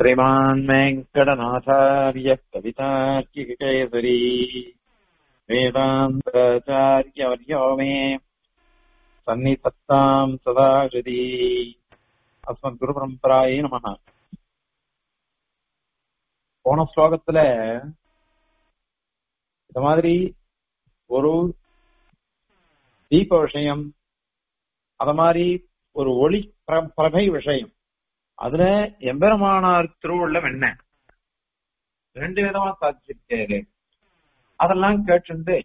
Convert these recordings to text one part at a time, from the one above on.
श्रीमान् वेङ्कटनाथार्य कवितार्किकेसरी वेदान्ताचार्यवर्यो मे सन्निधत्ताम् सदा हृदि அஸ்மத்குருபரம்பராயே நமக போன ஸ்லோகத்துல இந்த மாதிரி ஒரு தீப விஷயம் அத மாதிரி ஒரு ஒளி பிர- பிரபை விஷயம் அதுல எம்பெருமானார் திருவுள்ளம் என்ன ரெண்டு விதமா சாதிச்சிருக்காரு அதெல்லாம் கேட்டு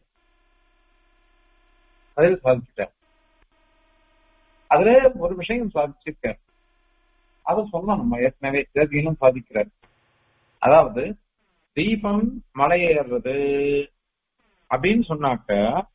அதில் சாதிச்சிட்டார் அதுல ஒரு விஷயம் சாதிச்சிருக்கார் அதை சொன்னோம் நம்ம ஏற்கனவே தேதியிலும் சாதிக்கிறார் அதாவது தீபம் மலையேறுறது அப்படின்னு சொன்னாக்க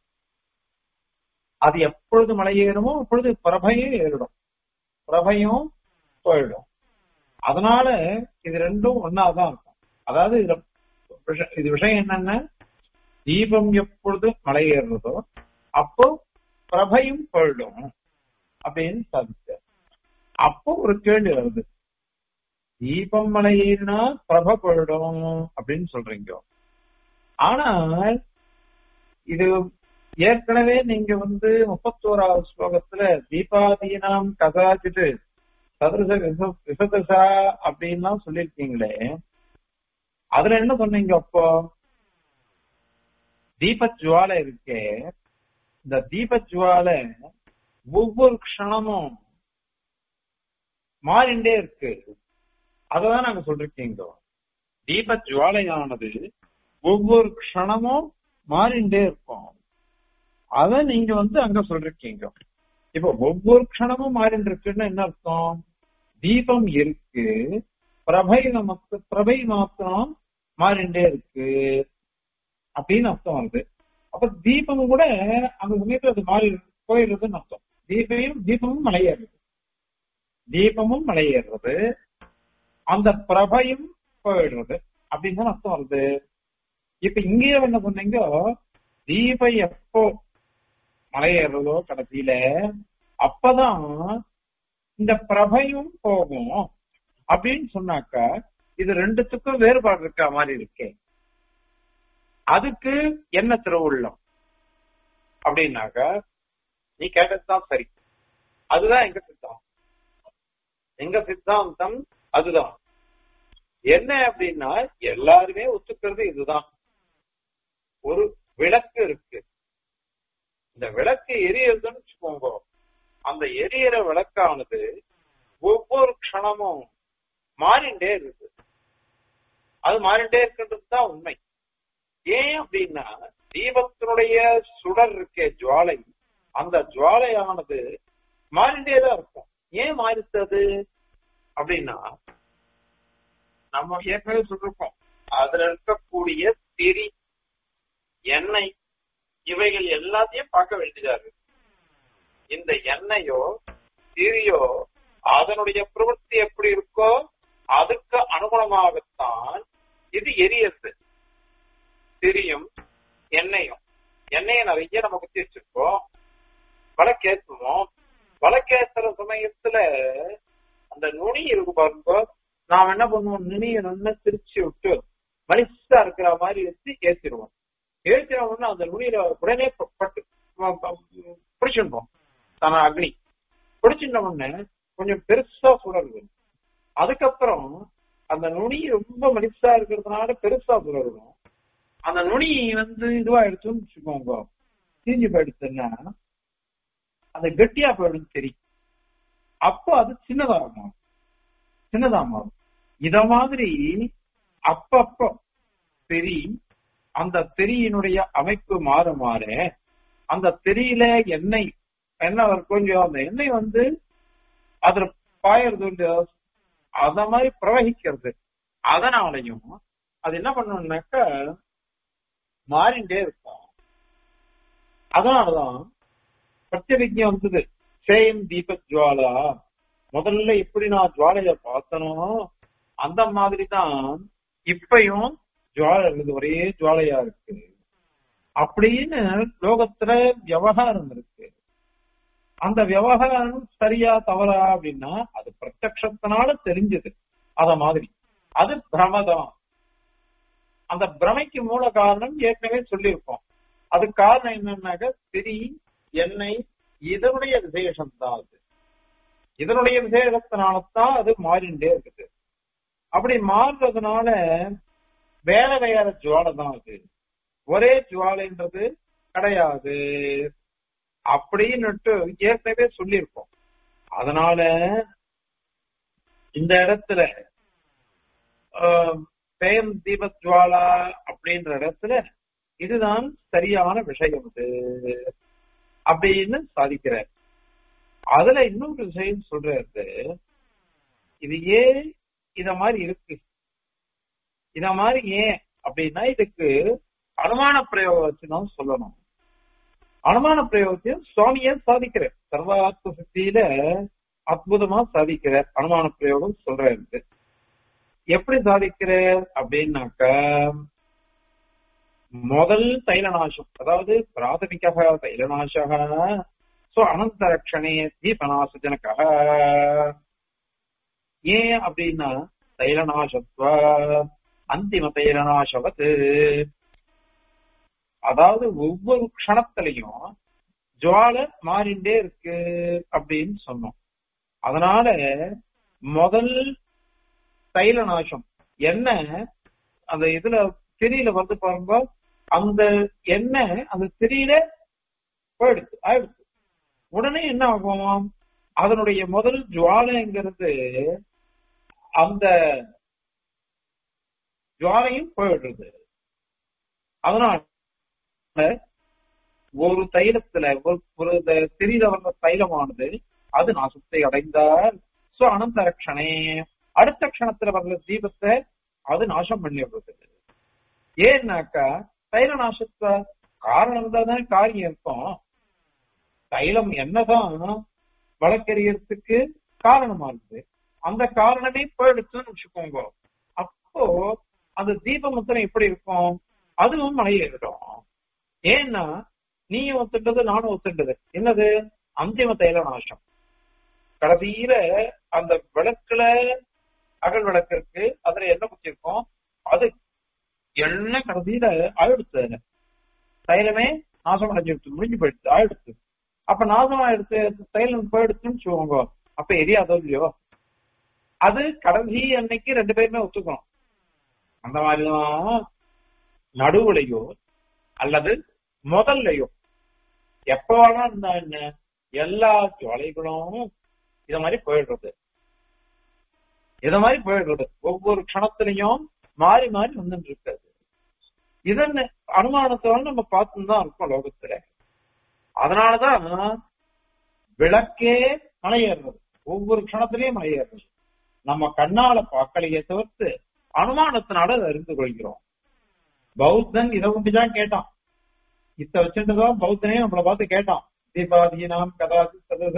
அது எப்பொழுது மலையேறுமோ அப்பொழுது பிரபையே ஏறிடும் பிரபையும் போயிடும் அதனால இது ரெண்டும் ஒன்னாதான் இருக்கும் அதாவது இதுல விஷ- இது விஷயம் என்னன்னா தீபம் எப்பொழுது மலையேறுறதோ அப்போ பிரபையும் போயிடும் அப்படின்னு சாதிச்சார் அப்போ ஒரு கேள்வி வருது தீபம் மலையேறினா பிரப போயிடும் அப்படின்னு சொல்றீங்க ஆனால் இது ஏற்கனவே நீங்க வந்து முப்பத்தோராவது ஸ்லோகத்துல தீபாதீனாம் கதாச்சிட்டு சதுரச விச- விசதசா அப்படின்லாம் சொல்லியிருக்கீங்களே அதுல என்ன சொன்னீங்க அப்போ தீபஜுவாலை இருக்கே இந்த தீபஜுவாலை ஒவ்வொரு க்ஷணமும் மாறிண்டே இருக்கு அததான் நாங்க சொல்லிருக்கீங்க தீபஜுவாலையானது ஒவ்வொரு க்ஷணமும் மாறிண்டே இருக்கும் அத நீங்க வந்து அங்க சொல்லிருக்கீங்க இப்ப ஒவ்வொரு க்ஷணமும் மாறிட்டு இருக்குன்னு என்ன அர்த்தம் தீபம் இருக்கு பிரபை நமக்கு பிரபை மாத்திரம் மாறிண்டே இருக்கு அப்படின்னு அர்த்தம் வருது அப்ப தீபம் கூட அந்த சமயத்துல அது மாறி போயிடுறதுன்னு அர்த்தம் தீபையும் தீபமும் மலையேறுது தீபமும் மலையேறுறது அந்த பிரபையும் போயிடுறது அப்படின்னு தான் அர்த்தம் வருது இப்ப இங்கேயே என்ன சொன்னீங்க தீபை எப்போ மலையேறதோ கடைசியில அப்பதான் இந்த பிரபையும் போகும் அப்படின்னு சொன்னாக்கா இது ரெண்டுத்துக்கும் வேறுபாடு இருக்க மாதிரி இருக்கே அதுக்கு என்ன திருவுள்ளம் அப்படின்னாக்கா நீ கேட்டதுதான் சரி அதுதான் எங்க சித்தாந்தம் எங்க சித்தாந்தம் அதுதான் என்ன அப்படின்னா எல்லாருமே ஒத்துக்கிறது இதுதான் ஒரு விளக்கு இருக்கு இந்த விளக்கு எரியறதுன்னு வச்சுக்கோங்க அந்த எரியற விளக்கானது ஒவ்வொரு க்ஷணமும் மாறிண்டே இருக்கு அது மாறிண்டே இருக்கின்றது தான் உண்மை ஏன் அப்படின்னா தீபத்தினுடைய சுடர் இருக்கே ஜுவாலை அந்த ஜுவாலையானது மாறிண்டே தான் இருக்கும் ஏன் மாறித்தது அப்படின்னா நம்ம ஏற்கனவே சொல்லிருக்கோம் அதுல இருக்கக்கூடிய திரி எண்ணெய் இவைகள் எல்லாத்தையும் பார்க்க வேண்டியதா இருக்கு இந்த எண்ணெயோ திரியோ அதனுடைய பிரவൃத்தி எப்படி இருக்கோ அதுக்கு அனுகுணமாகத்தான் இது எரியது திரியும் எண்ணெயும் எண்ணெயை நிறைய நம்ம குத்தி வச்சிருக்கோம் வழக்கேற்றுவோம் வழக்கேற்றுற சமயத்துல அந்த நுனி இருக்கு பாருங்க நாம் என்ன பண்ணுவோம் நுனியை நல்லா திரிச்சு விட்டு மலிசா இருக்கிற மாதிரி வச்சு ஏத்திடுவோம் ஏத்தின உடனே அந்த நுனியில உடனே ப- பட்டு ப- ப- பிடிச்சிருப்போம் தான அக்னி பிடிச்சிட்ட உடனே கொஞ்சம் பெருசா சுடருது அதுக்கப்புறம் அந்த நுனி ரொம்ப மலிசா இருக்கிறதுனால பெருசா சுடரும் அந்த நுனி வந்து இதுவா எடுத்துன்னு வச்சுக்கோங்க தீஞ்சு போயிடுச்சுன்னா அந்த கெட்டியா போயிடும் தெரியும் அப்போ அது சின்னதா மாறும் சின்னதா மாறும் இத மாதிரி அப்பப்போ தெரி அந்த தெரியினுடைய அமைப்பு மாற மாற அந்த தெரியல எண்ணெய் எண்ணெய் கொஞ்சம் அந்த எண்ணெய் வந்து அதுல பாயறது இல்லையோ அத மாதிரி பிரவகிக்கிறது அதனாலையும் அது என்ன பண்ணணும்னாக்க மாறிண்டே இருக்கும் அதனாலதான் பிரத்யவிஜம் வந்தது சேயம் தீப ஜுவாலா முதல்ல எப்படி நான் ஜுவாலைய பார்த்தனோ அந்த மாதிரி தான் இப்பயும் ஜுவாலை இருக்குது ஒரே ஜுவாலையா இருக்கு அப்படின்னு லோகத்துல விவகாரம் இருக்கு அந்த விவகாரம் சரியா தவறா அப்படின்னா அது பிரத்யக்ஷத்தினால தெரிஞ்சது அத மாதிரி அது பிரமதம் அந்த பிரமைக்கு மூல காரணம் ஏற்கனவே சொல்லியிருக்கோம் அது காரணம் என்னன்னாக்க திரி எண்ணெய் இதனுடைய விசேஷம் தான் அது இதனுடைய விசேஷத்தினால்தான் அது மாறிண்டே இருக்குது அப்படி மாறுறதுனால வேற வேற ஜுவாலை தான் அது ஒரே ஜுவாலைன்றது கிடையாது அப்படின்னுட்டு ஏற்கனவே சொல்லியிருக்கோம் அதனால இந்த இடத்துல பேம் தீபஜ்வாலா அப்படின்ற இடத்துல இதுதான் சரியான விஷயம் இது அப்படின்னு சாதிக்கிறார் அதுல இன்னொரு விஷயம் சொல்றது இது ஏன் இத மாதிரி இருக்கு இத மாதிரி ஏன் அப்படின்னா இதுக்கு அனுமான பிரயோகம் வச்சுதான் சொல்லணும் அனுமான பிரயோகத்தையும் சுவாமியே சாதிக்கிறார் சர்வாத்ம சக்தியில அற்புதமா சாதிக்கிறார் அனுமான பிரயோகம் சொல்றாரு எப்படி சாதிக்கிறார் அப்படின்னாக்க முதல் தைலநாசம் அதாவது பிராதமிக தைலநாசக சோ அனந்த ரட்சணே தீபநாசஜனக ஏன் அப்படின்னா தைலநாசத்வ அந்திம தைலநாசவத் அதாவது ஒவ்வொரு க்ஷணத்திலையும் ஜுவால மாறிண்டே இருக்கு அப்படின்னு சொன்னோம் அதனால முதல் தைல நாசம் எண்ணெய் அந்த இதுல திரியில வந்து பாருங்க அந்த எண்ணெய் அந்த திரியில போயிடுச்சு ஆயிடுச்சு உடனே என்ன ஆகும் அதனுடைய முதல் ஜுவாலைங்கிறது அந்த ஜுவாலையும் போயிடுறது அதனால ஒரு தைலத்துல ஒரு ஒரு திரியில வந்த தைலமானது அது நாசத்தை அடைந்தால் சோ அனந்த ரட்சணே அடுத்த க்ஷணத்துல வர்ற தீபத்தை அது நாசம் பண்ணிடுறது ஏன்னாக்கா தைல நாசத்தை காரணம் தான் காரியம் இருக்கும் தைலம் என்னதான் வழக்கறியறதுக்கு காரணமா இருக்குது அந்த காரணமே போயிடுச்சுன்னு வச்சுக்கோங்க அப்போ அந்த தீப முத்திரம் எப்படி இருக்கும் அதுவும் மலையேறிடும் ஏன்னா நீயும் ஒத்துண்டது நானும் ஒத்துண்டது என்னது அந்திம தைல நாசம் கடைசியில அந்த விளக்குல அகல் விளக்கு இருக்கு அதுல என்ன குத்திருக்கோம் அது எண்ணெய் கடைசியில ஆயிடுச்சு தைலமே நாசம் அடைஞ்சிடுச்சு முடிஞ்சு போயிடுச்சு ஆயிடுச்சு அப்ப நாசம் ஆயிடுச்சு தைலம் போயிடுச்சுன்னு சொல்லுவாங்க அப்ப எரியாதோ இல்லையோ அது கடைசி அன்னைக்கு ரெண்டு பேருமே ஒத்துக்கணும் அந்த மாதிரிதான் நடுவுலையோ அல்லது முதல்லையோ எப்ப வேணா இருந்தா என்ன எல்லா ஜுவலைகளும் இத மாதிரி போயிடுறது இத மாதிரி போயிடுறது ஒவ்வொரு க்ஷணத்திலையும் மாறி மாறி வந்துட்டு இருக்காது இதன் அனுமானத்தோட நம்ம பார்த்துன்னு தான் இருக்கோம் லோகத்துல அதனாலதான் விளக்கே மலையேறுறது ஒவ்வொரு க்ஷணத்திலையும் மலையேறுறது நம்ம கண்ணால பார்க்கலையே தவிர்த்து அனுமானத்தினால அதை அறிந்து கொள்கிறோம் பௌத்தன் இதை ஒண்டிதான் கேட்டான் இத்த வச்சுட்டுதான் பௌத்தனே நம்மளை பார்த்து கேட்டான் தீபாதீனாம் கதாசி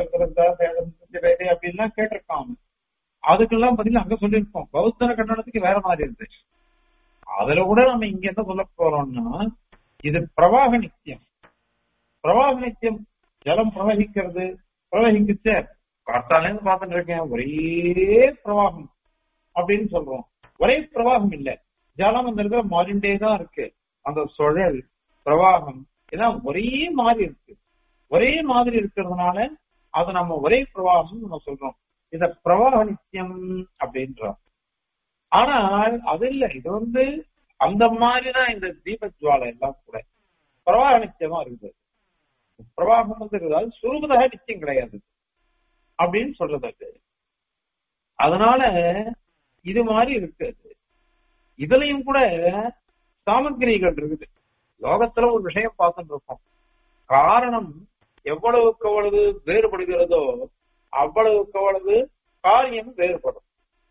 சதசே அப்படின்லாம் கேட்டிருக்கான் அதுக்கெல்லாம் பதில் அங்க சொல்லியிருக்கோம் பௌத்தன கண்டனத்துக்கு வேற மாதிரி இருந்துச்சு அதுல கூட நம்ம இங்க என்ன சொல்ல போறோம்னா இது பிரவாக நித்தியம் பிரவாக நித்தியம் ஜலம் பிரவகிக்கிறது பிரவகிக்குச்ச கார்த்தாலேருந்து பார்த்துட்டு இருக்கேன் ஒரே பிரவாகம் அப்படின்னு சொல்றோம் ஒரே பிரவாகம் இல்ல ஜலம் அந்த இடத்துல மாறிண்டே தான் இருக்கு அந்த சுழல் பிரவாகம் எல்லாம் ஒரே மாதிரி இருக்கு ஒரே மாதிரி இருக்கிறதுனால அது நம்ம ஒரே பிரவாகம் நம்ம சொல்றோம் இத பிரவாக நித்தியம் அப்படின்றோம் ஆனால் அது இல்ல இது வந்து அந்த மாதிரிதான் இந்த தீபஜுவாலை எல்லாம் கூட பிரவாக நித்தியமா இருக்குது பிரவாகம் வந்து சுருபதாக நித்தியம் கிடையாது அப்படின்னு சொல்றது அது அதனால இது மாதிரி இருக்கு இதுலயும் கூட சாமகிரிகள் இருக்குது லோகத்துல ஒரு விஷயம் பார்த்துட்டு இருக்கோம் காரணம் எவ்வளவுக்கு எவ்வளவு வேறுபடுகிறதோ அவ்வளவுக்கு அவ்வளவு காரியம் வேறுபடும்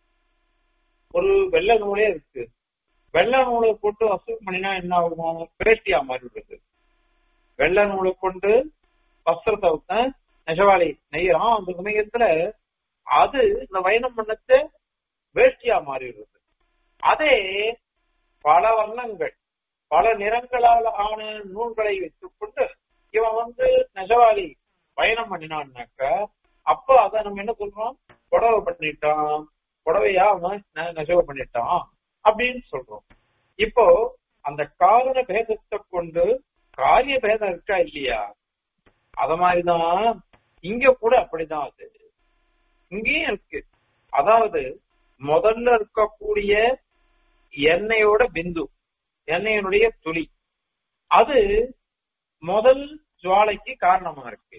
ஒரு வெள்ளை நூலே இருக்கு வெள்ளை நூலை போட்டு வசூல் பண்ணினா என்ன ஆகும் வேஷ்டியா மாறிவிடுறது வெள்ளை நூலை கொண்டு வஸ்திரத்தை விட்ட நெசவாளி நெய்யறான் அந்த சமயத்துல அது இந்த வைனம் பண்ணத்தை வேஷ்டியா மாறிடுறது அதே பல வர்ணங்கள் பல நிறங்களால் ஆன நூல்களை வைத்துக் கொண்டு இவன் வந்து நெசவாளி பயணம் பண்ணினான்னாக்க அப்ப அத நம்ம என்ன சொல்றோம் புடவை பண்ணிட்டான் புடவையா அவன் நெ- நெசவு பண்ணிட்டான் அப்படின்னு சொல்றோம் இப்போ அந்த காரண பேதத்தை கொண்டு காரிய பேதம் இருக்கா இல்லையா அத மாதிரிதான் இங்க கூட அப்படிதான் அது இங்கேயும் இருக்கு அதாவது முதல்ல இருக்கக்கூடிய எண்ணெயோட பிந்து எண்ணெயினுடைய துளி அது முதல் ஜுவாலைக்கு காரணமா இருக்கு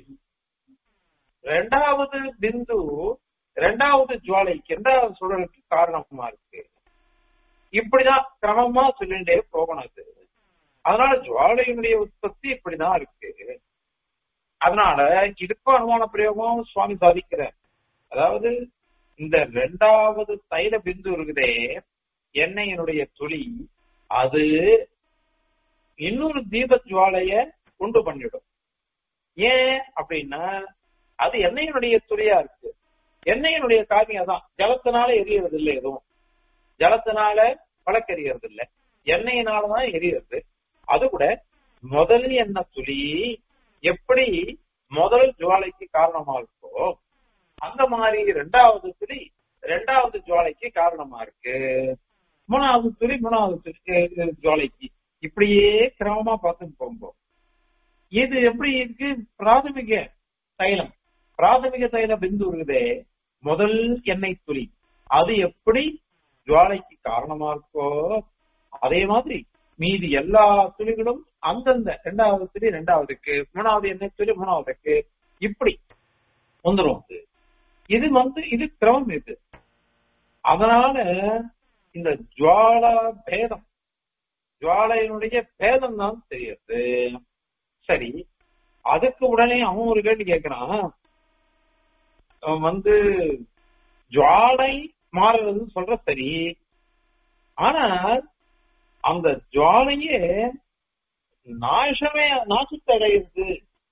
ரெண்டாவது பிந்து ரெண்டாவது ஜுவாலைக்கு இரண்டாவது சுடலுக்கு காரணமா இருக்கு இப்படிதான் கிரமமா சொல்லிட்டே போகணும் அது அதனால ஜுவாலையினுடைய உற்பத்தி இப்படிதான் இருக்கு அதனால இதுக்கும் அனுமான பிரயோகம் சுவாமி சாதிக்கிறார் அதாவது இந்த ரெண்டாவது தைல பிந்து இருக்குதே எண்ணெயினுடைய துளி அது இன்னொரு தீப ஜுவாலைய உண்டு பண்ணிடும் ஏன் அப்படின்னா அது எண்ணெயினுடைய துளியா இருக்கு எண்ணெயினுடைய காரியம் தான் ஜலத்தினால எரியறது இல்லை எதுவும் ஜலத்தினால வழக்கெரியறது இல்லை எண்ணெயினாலதான் எரியறது அது கூட முதல் எண்ணெய் துளி எப்படி முதல் ஜுவாலைக்கு காரணமா இருக்கோ அந்த மாதிரி ரெண்டாவது துளி ரெண்டாவது ஜுவாலைக்கு காரணமா இருக்கு மூணாவது துளி மூணாவது துளி அஹ், ஜுவாலைக்கு இப்படியே கிரமமா பார்த்துட்டு போகும்போது இது எப்படி இருக்கு பிராதமிக தைலம் பிராதமிக தைல பிந்து இருக்குதே முதல் எண்ணெய் துளி அது எப்படி ஜுவாலைக்கு காரணமா இருக்கோ அதே மாதிரி மீதி எல்லா துளிகளும் அந்தந்த ரெண்டாவது துளி ரெண்டாவதுக்கு மூணாவது எண்ணெய் துளி மூணாவதுக்கு இப்படி வந்துரும் அது இது வந்து இது கிரமம் இது அதனால இந்த ஜுவாலா பேதம் ஜுவாலையினுடைய பேதம் தான் தெரியுது சரி அதுக்கு உடனே அவன் ஒரு கேள்வி கேட்கிறான் அவன் வந்து ஜுவாலை மாறுறதுன்னு சொல்ற சரி ஆனால் அந்த ஜுவாலையே நாசமே நாசத்தை அடையிறது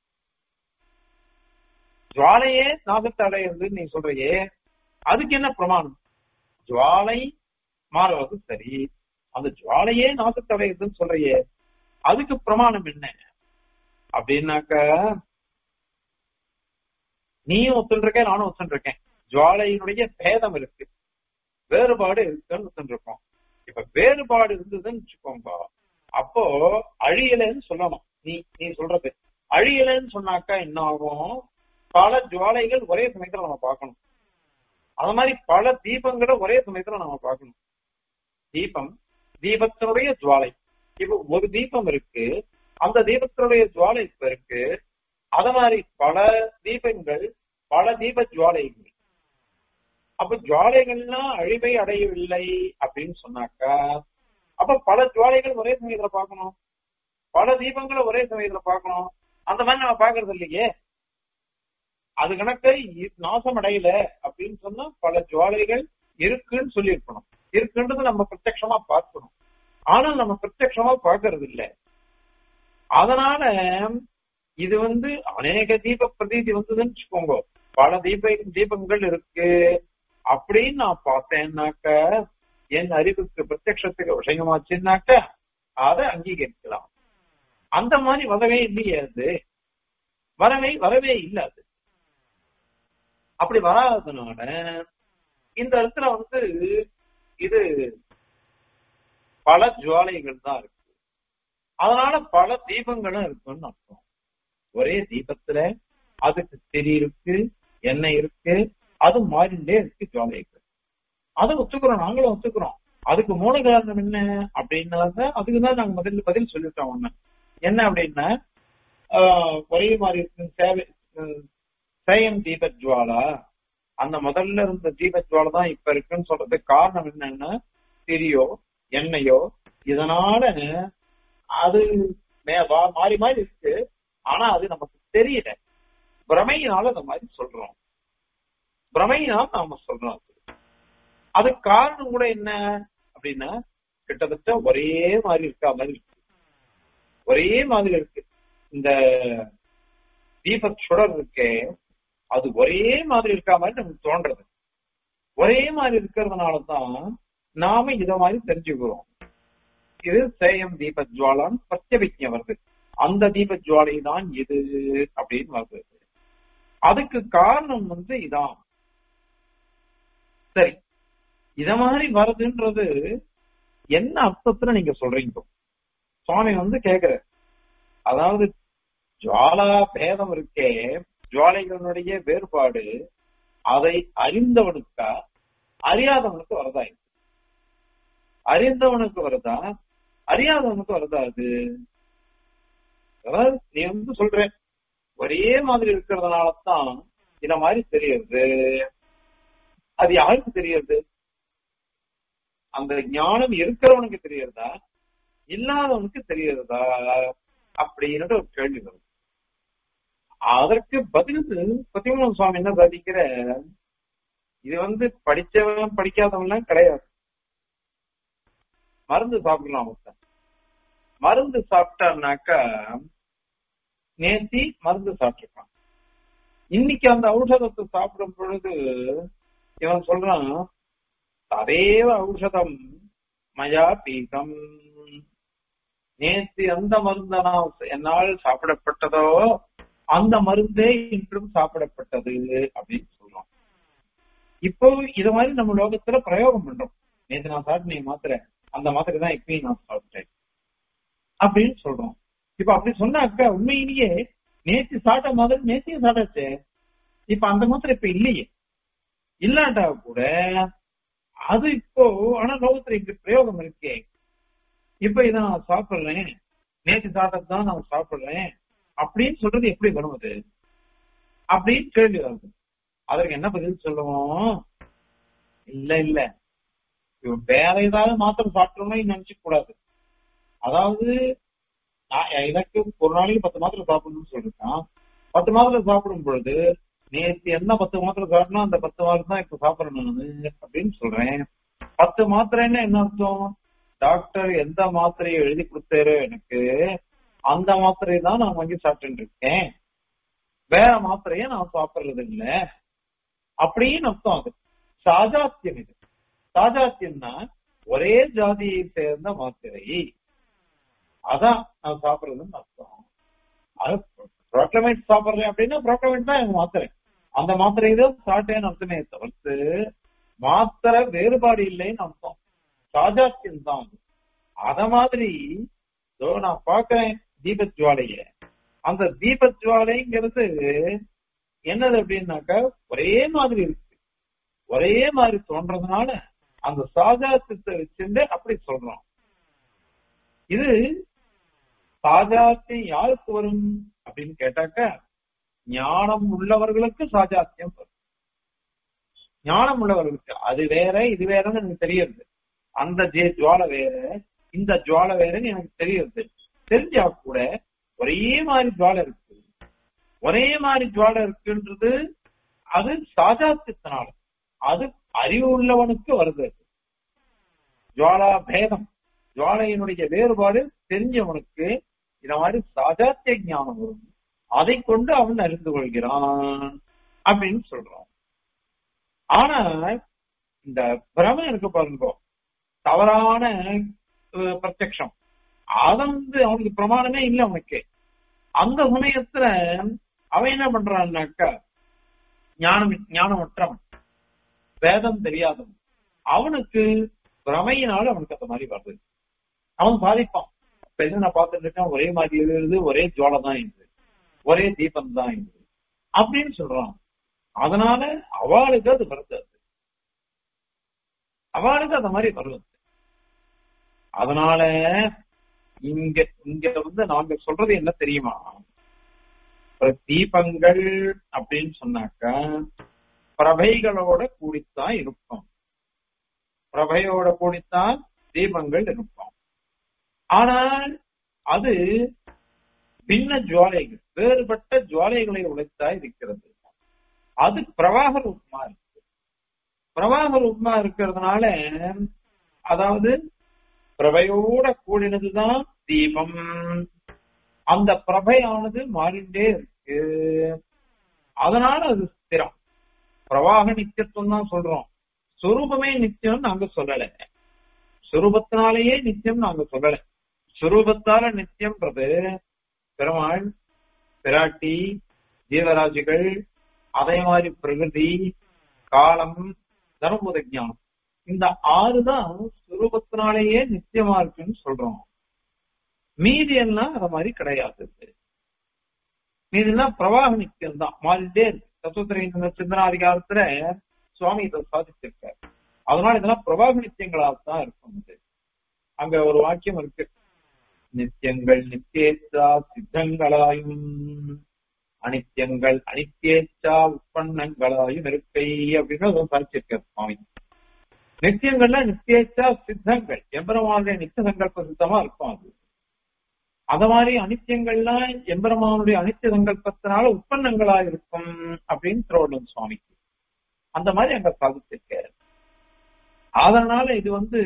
ஜுவாலையே நாசத்தை அடையிறதுன்னு நீ சொல்றியே அதுக்கு என்ன பிரமாணம் ஜுவாலை மாறுவது சரி அந்த ஜுவாலையே நாசத்தை அடையுதுன்னு சொல்றியே அதுக்கு பிரமாணம் என்ன அப்படின்னாக்க நீயும் ஒத்துருக்க நானும் ஒத்துருக்கேன் ஜுவாலையினுடைய பேதம் இருக்கு வேறுபாடு இருக்குன்னு ஒத்துருக்கோம் இப்ப வேறுபாடு இருந்ததுன்னு வச்சுக்கோங்க அப்போ அழியலைன்னு சொல்லணும் நீ நீ சொல்றது அழியலைன்னு சொன்னாக்கா என்ன ஆகும் பல ஜுவாலைகள் ஒரே சமயத்துல நம்ம பார்க்கணும் அது மாதிரி பல தீபங்களை ஒரே சமயத்துல நம்ம பார்க்கணும் தீபம் தீபத்தினுடைய ஜுவாலை இப்ப ஒரு தீபம் இருக்கு அந்த தீபத்தினுடைய ஜுவாலை இப்ப இருக்கு அத மாதிரி பல தீபங்கள் பல தீப ஜுவாலைகள் அப்ப ஜுவாலைகள்லாம் அழிவை அடையவில்லை அப்படின்னு சொன்னாக்கா அப்ப பல ஜுவாலைகள் ஒரே சமயத்துல பார்க்கணும் பல தீபங்களை ஒரே சமயத்துல பார்க்கணும் அந்த மாதிரி நம்ம பாக்குறது இல்லையே அது கணக்க இ- நாசம் அடையல அப்படின்னு சொன்னா பல ஜுவாலைகள் இருக்குன்னு சொல்லியிருக்கணும் இருக்குன்றது நம்ம பிரத்யட்சமா பார்க்கணும் ஆனால் நம்ம பிரத்யட்சமா பார்க்கறது இல்ல அதனால இது வந்து அநேக தீப பிரதீதி வந்ததுன்னு வச்சுக்கோங்க பல தீப தீபங்கள் இருக்கு அப்படின்னு நான் பார்த்தேன்னாக்க என் அறிவுக்கு பிரத்யட்சத்துக்கு விஷயமாச்சுன்னாக்க அதை அங்கீகரிக்கலாம் அந்த மாதிரி வரவே இல்லையே அது வரவே வரவே இல்ல அது அப்படி வராததுனால இந்த இடத்துல வந்து இது பல ஜுவாலைகள் தான் இருக்கு அதனால பல தீபங்களும் இருக்குன்னு அர்த்தம் ஒரே தீபத்துல அதுக்கு திரி இருக்கு எண்ணெய் இருக்கு அது மாறிண்டே இருக்கு ஜுவாலைகள் அதை ஒத்துக்கிறோம் நாங்களும் ஒத்துக்கிறோம் அதுக்கு மூல காரணம் என்ன அப்படின்னாக்க அதுக்கு தான் நாங்க முதல்ல பதில் சொல்லிட்டோம் ஒண்ணு என்ன அப்படின்னா ஆஹ், ஒரே மாதிரி இருக்கு சேவை உம், சேயம் தீப ஜுவாலா அந்த முதல்ல இருந்த தீப ஜுவாலை தான் இப்ப இருக்குன்னு சொல்றதுக்கு காரணம் என்னன்னா திரியோ எண்ணெயோ இதனால அது மே- வா- மாறி மாறி இருக்கு ஆனா அது நமக்கு தெரியல பிரமையினால அந்த மாதிரி சொல்றோம் பிரமையினால நாம சொல்றோம் அது. அதுக்கு காரணம் கூட என்ன அப்படின்னா கிட்டத்தட்ட ஒரே மாதிரி இருக்கா மாதிரி இருக்கு ஒரே மாதிரி இருக்கு இந்த தீப சுடர் இருக்கே அது ஒரே மாதிரி இருக்கா மாதிரி நமக்கு தோன்றது ஒரே மாதிரி இருக்கிறதுனால தான் நாம இத மாதிரி தெரிஞ்சுக்கிறோம் இது சேயம் தீப ஜுவாலான்னு பிரத்யபிக்ஞ வருது அந்த தீப ஜுவாலை தான் இது அப்படின்னு வருது அதுக்கு காரணம் வந்து இதான் சரி இத மாதிரி வருதுன்றது என்ன அர்த்தத்துல நீங்க சொல்றீங்க சுவாமி வந்து கேக்குற அதாவது ஜுவாலா பேதம் இருக்கே ஜுவாலைகளுடைய வேறுபாடு அதை அறிந்தவனுக்கா அறியாதவனுக்கு வருதா இது? அறிந்தவனுக்கு வருதா அறியாதவனுக்கு வருதா அது அதாவது நீ வந்து சொல்ற ஒரே மாதிரி இருக்கிறதுனால தான் இத மாதிரி தெரியுது அது யாருக்கு தெரியுது அந்த ஞானம் இருக்கிறவனுக்கு தெரியறதா இல்லாதவனுக்கு தெரியறதா அப்படின்னு ஒரு கேள்வி வரும் அதற்கு பதில் பத்திமூலம் சுவாமி என்ன பதிக்கிற இது வந்து படிச்சவன் படிக்காதவன்லாம் கிடையாது மருந்து சாப்பிடலாம் ஒருத்தன் மருந்து சாப்பிட்டான்னாக்கா நேத்தி மருந்து சாப்பிட்டுருக்கான் இன்னைக்கு அந்த ஔஷதத்தை சாப்பிடும் பொழுது இவன் சொல்றான் ததேவ ஔஷதம் மயா பீகம் நேத்து எந்த மருந்து நான் என்னால் சாப்பிடப்பட்டதோ அந்த மருந்தே இன்றும் சாப்பிடப்பட்டது அப்படின்னு சொல்றோம் இப்போ இது மாதிரி நம்ம லோகத்துல பிரயோகம் பண்றோம் நேத்து நான் சாப்பிட்டேன் மாத்திரை அந்த மாத்திரை தான் இப்பயும் நான் சாப்பிட்டேன் அப்படின்னு சொல்றோம் இப்ப அப்படி சொன்னாக்கா உண்மையிலேயே நேத்து சாப்பிட்ட மாதிரி நேத்தையும் சாப்பிட்டாச்சு இப்ப அந்த மாத்திரை இப்ப இல்லையே இல்லாட்டா கூட அது இப்போ ஆனா லோகத்துல இங்க பிரயோகம் இருக்கே இப்ப இதை நான் சாப்பிடுறேன் நேற்று சாப்பிட்டது தான் நான் சாப்பிடுறேன் அப்படின்னு சொல்றது எப்படி வரும் அது அப்படின்னு கேள்வி வருது அதற்கு என்ன பதில் சொல்லுவோம் இல்ல இல்ல இவன் வேற ஏதாவது மாத்திரம் சாப்பிட்டோம்னு நினைச்சுக்க கூடாது அதாவது நான் எனக்கு ஒரு நாளைக்கு பத்து மாத்திரை சாப்பிடணும்னு சொல்லிருக்கான் பத்து மாத்திரை சாப்பிடும் பொழுது நேற்று என்ன பத்து மாத்திரை சாப்பிடணும் அந்த பத்து மாத்திரை தான் இப்ப சாப்பிடணும் நானு அப்படின்னு சொல்றேன் பத்து மாத்திரைன்னா என்ன அர்த்தம் டாக்டர் எந்த மாத்திரையை எழுதி கொடுத்தாரோ எனக்கு அந்த மாத்திரையை தான் நான் வாங்கி சாப்பிட்டு இருக்கேன் வேற மாத்திரையை நான் சாப்பிடுறது இல்ல அப்படின்னு அர்த்தம் அது சாஜாத்தியம் இது சாஜாத்தியம்னா ஒரே ஜாதியை சேர்ந்த மாத்திரை அதான் நான் சாப்பிடுறதுன்னு அர்த்தம் அது ப்ரோக்ளமேட் சாப்பிடுறேன் அப்படின்னா ப்ரோக்ளமேட் தான் எனக்கு மாத்திரை அந்த மாத்திரையை தான் சாப்பிட்டேன்னு அர்த்தமே தவிர்த்து மாத்திரை வேறுபாடு இல்லைன்னு அர்த்தம் சாஜாத்தியம் தான் அது அத மாதிரி இதோ நான் பாக்குறேன் தீபஜுவாலைய அந்த தீபஜுவாலைங்கிறது என்னது அப்படின்னாக்கா ஒரே மாதிரி இருக்கு ஒரே மாதிரி தோன்றதுனால அந்த சாஜாத்தியத்தை வச்சிருந்து அப்படி சொல்றோம் இது சாஜாத்தியம் யாருக்கு வரும் அப்படின்னு கேட்டாக்கா ஞானம் உள்ளவர்களுக்கு சாஜாத்தியம் வரும் ஞானம் உள்ளவர்களுக்கு அது வேற இது வேறன்னு எனக்கு தெரியுது அந்த ஜே ஜுவாலை வேற இந்த ஜுவாலை வேறன்னு எனக்கு தெரியுது தெரிஞ்சா கூட ஒரே மாதிரி ஜுவாலை இருக்கு ஒரே மாதிரி ஜுவாலை இருக்குன்றது அது சாஜாத்தியத்தினால அது அறிவு உள்ளவனுக்கு வருது ஜுவாலா பேதம் ஜுவாலையினுடைய வேறுபாடு தெரிஞ்சவனுக்கு இந்த மாதிரி சாஜாத்திய ஞானம் வரும் அதை கொண்டு அவன் அறிந்து கொள்கிறான் அப்படின்னு சொல்றான் ஆனா இந்த பிரமம் இருக்கு பாருங்க தவறான பிரத்யக்ஷம் அத வந்து அவனுக்கு பிரமாணமே இல்லை அவனுக்கு அந்த சமயத்துல அவன் என்ன பண்றான்னாக்கா ஞானம் ஞானமற்றவன் வேதம் தெரியாதவன் அவனுக்கு பிரமையினால அவனுக்கு அந்த மாதிரி வருது அவன் பாதிப்பான் இப்ப என்ன நான் பார்த்துட்டு இருக்கேன் ஒரே மாதிரி எழுது ஒரே ஜோலை தான் இது ஒரே தீபம் தான் இது அப்படின்னு சொல்றான் அதனால அவளுக்கு அது வருது அவளுக்கு அந்த மாதிரி வருது அதனால இங்க இங்க வந்து நாங்க சொல்றது என்ன தெரியுமா தீபங்கள் அப்படின்னு சொன்னாக்க பிரபைகளோட கூடித்தான் இருக்கும் பிரபையோட கூடித்தான் தீபங்கள் இருக்கும் ஆனால் அது பின்ன ஜுவாலைகள் வேறுபட்ட ஜுவாலைகளை உழைத்தா இருக்கிறது அது பிரவாக ரூபமா இருக்கு பிரவாக ரூபமா இருக்கிறதுனால அதாவது பிரபையோட கூடினதுதான் தீபம் அந்த பிரபையானது மாறிண்டே இருக்கு அதனால அது ஸ்திரம் பிரவாக நித்தியத்துவம் தான் சொல்றோம் சுரூபமே நித்தியம் நாங்க சொல்லல சுரூபத்தினாலேயே நித்தியம் நாங்க சொல்லல சுரூபத்தால நித்தியம்ன்றது பெருமாள் பிராட்டி ஜீவராஜிகள் அதே மாதிரி பிரகிருதி காலம் தர்மபுத ஜானம் இந்த ஆறு தான் சுரூபத்தினாலேயே நித்தியமா இருக்குன்னு சொல்றோம் மீதி எல்லாம் அது மாதிரி கிடையாது மீதி எல்லாம் பிரவாக நித்தியம் தான் மாறிட்டே இருக்கு தத்துவத்திர சிந்தனாதிகாரத்துல சுவாமி இதை சாதிச்சிருக்காரு அதனால இதெல்லாம் பிரவாக நித்தியங்களாக தான் இருக்கும் இது அங்க ஒரு வாக்கியம் இருக்கு நித்தியங்கள் நித்தியேச்சா சித்தங்களாயும் அனித்தியங்கள் அனித்தியேச்சா உற்பன்னங்களாயும் இருக்கை அப்படின்னு ஒரு சாதிச்சிருக்காரு சுவாமி நித்தியங்கள்ல நித்தியேச்சா சித்தங்கள் எம்பெருமானுடைய நித்திய சங்கல்ப சித்தமா இருக்கும் அது அத மாதிரி அனித்தியங்கள்லாம் எம்பெருமானுடைய அனித்திய சங்கல்பத்தினால உற்பன்னங்களா இருக்கும் அப்படின்னு திருவள்ளுவர் சுவாமிக்கு அந்த மாதிரி அங்க சாதிச்சிருக்காரு அதனால இது வந்து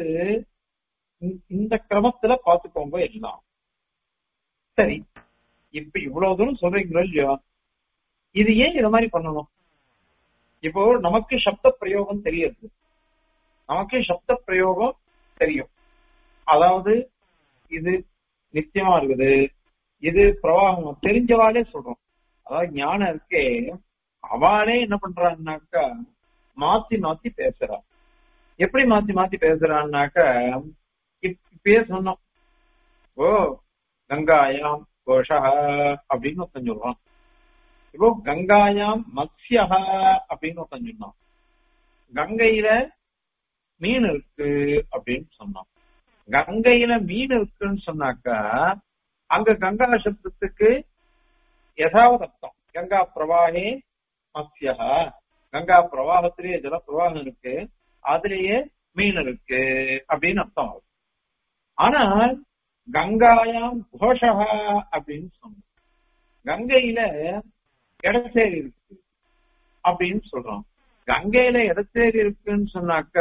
இந்த கிரமத்துல பாத்துக்கோங்க எல்லாம் சரி இப்ப இவ்வளவு தூரம் சொல்றீங்களோ இல்லையோ இது ஏன் இத மாதிரி பண்ணணும் இப்போ நமக்கு சப்த பிரயோகம் தெரியுது நமக்கு சப்த பிரயோகம் தெரியும் அதாவது இது நித்தியமா இருக்குது இது பிரவாகம் தெரிஞ்சவாளே சொல்றோம் அதாவது ஞானம் இருக்கே அவளே என்ன பண்றான்னாக்கா மாத்தி மாத்தி பேசுறா எப்படி மாத்தி மாத்தி பேசுறான்னாக்க இப்பயே சொன்னோம் ஓ கங்காயாம் கோஷா அப்படின்னு ஒருத்தன் சொல்றான் இப்போ கங்காயாம் மத்யா அப்படின்னு ஒருத்தன் சொன்னான் கங்கையில மீன் இருக்கு அப்படின்னு சொன்னான் கங்கையில மீன் இருக்குன்னு சொன்னாக்கா அங்க கங்கா சப்தத்துக்கு யசாவது அர்த்தம் கங்கா பிரவாகே மத்யா கங்கா பிரவாகத்திலேயே ஜல பிரவாகம் இருக்கு அதுலயே மீன் இருக்கு அப்படின்னு அர்த்தம் ஆகும் ஆனால் கங்காயாம் கோஷா அப்படின்னு சொன்னோம் கங்கையில இடத்தேரி இருக்கு அப்படின்னு சொல்றோம் கங்கையில இடத்தேரி இருக்குன்னு சொன்னாக்க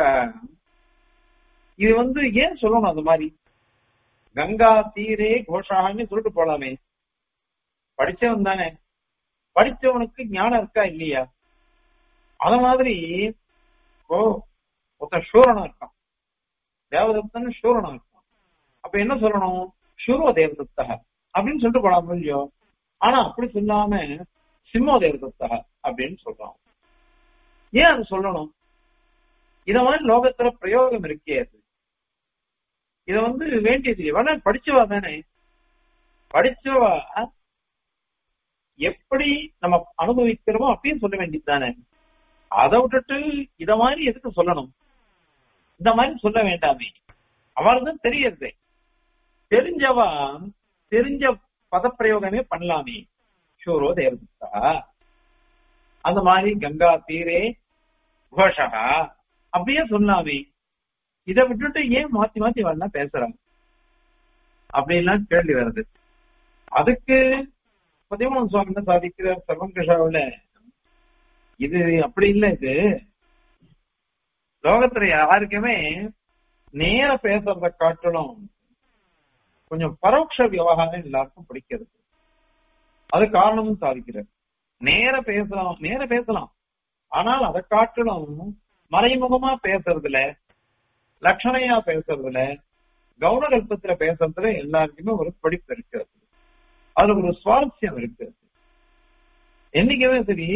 இது வந்து ஏன் சொல்லணும் அந்த மாதிரி கங்கா தீரே கோஷான்னு சொல்லிட்டு போலாமே படிச்சவன் தானே படிச்சவனுக்கு ஞானம் இருக்கா இல்லையா அத மாதிரி ஓ ஒருத்தன் சூரனா இருக்கான் தேவதத்தன் சூரனா இருக்கான் அப்ப என்ன சொல்லணும் சூர்வ தேவதத்தக அப்படின்னு சொல்லிட்டு போலாம் இல்லையோ ஆனா அப்படி சொல்லாம சிம்மோ தேவதத்தக அப்படின்னு சொல்றான் ஏன் அது சொல்லணும் இத மாதிரி லோகத்துல பிரயோகம் இருக்கே அது இத வந்து வேண்டியது வேணா படிச்சவா தானே படிச்சவா எப்படி நம்ம அனுபவிக்கிறோமோ அப்படின்னு சொல்ல வேண்டியது தானே அதை விட்டுட்டு இத மாதிரி எதுக்கு சொல்லணும் இந்த மாதிரி சொல்ல வேண்டாமே அவளுக்கு தான் தெரியறது தெரிஞ்சவா தெரிஞ்ச பதப்பிரயோகமே பண்ணலாமே ஷூரோ தேவதா அந்த மாதிரி கங்கா தீரே கோஷா அப்படியே சொல்லாமே இதை விட்டுட்டு ஏன் மாத்தி மாத்தி வரலாம் பேசுறாங்க அப்படின்லாம் கேள்வி வருது அதுக்கு பதிமூணு சுவாமி என்ன சாதிக்கிற சர்வங்கிருஷாவில இது அப்படி இல்லை இது லோகத்துல யாருக்குமே நேர பேசுறத காட்டிலும் கொஞ்சம் பரோட்ச விவகாரம் எல்லாருக்கும் பிடிக்கிறது அது காரணமும் சாதிக்கிறார் நேர பேசலாம் நேர பேசலாம் ஆனால் அதை காட்டிலும் மறைமுகமா பேசுறதுல லட்சணையா பேசுறதுல கௌனகல்பத்துல பேசுறதுல எல்லாருக்குமே ஒரு படிப்பு இருக்கிறது அது ஒரு சுவாரஸ்யம் இருக்கு என்னைக்குமே சரி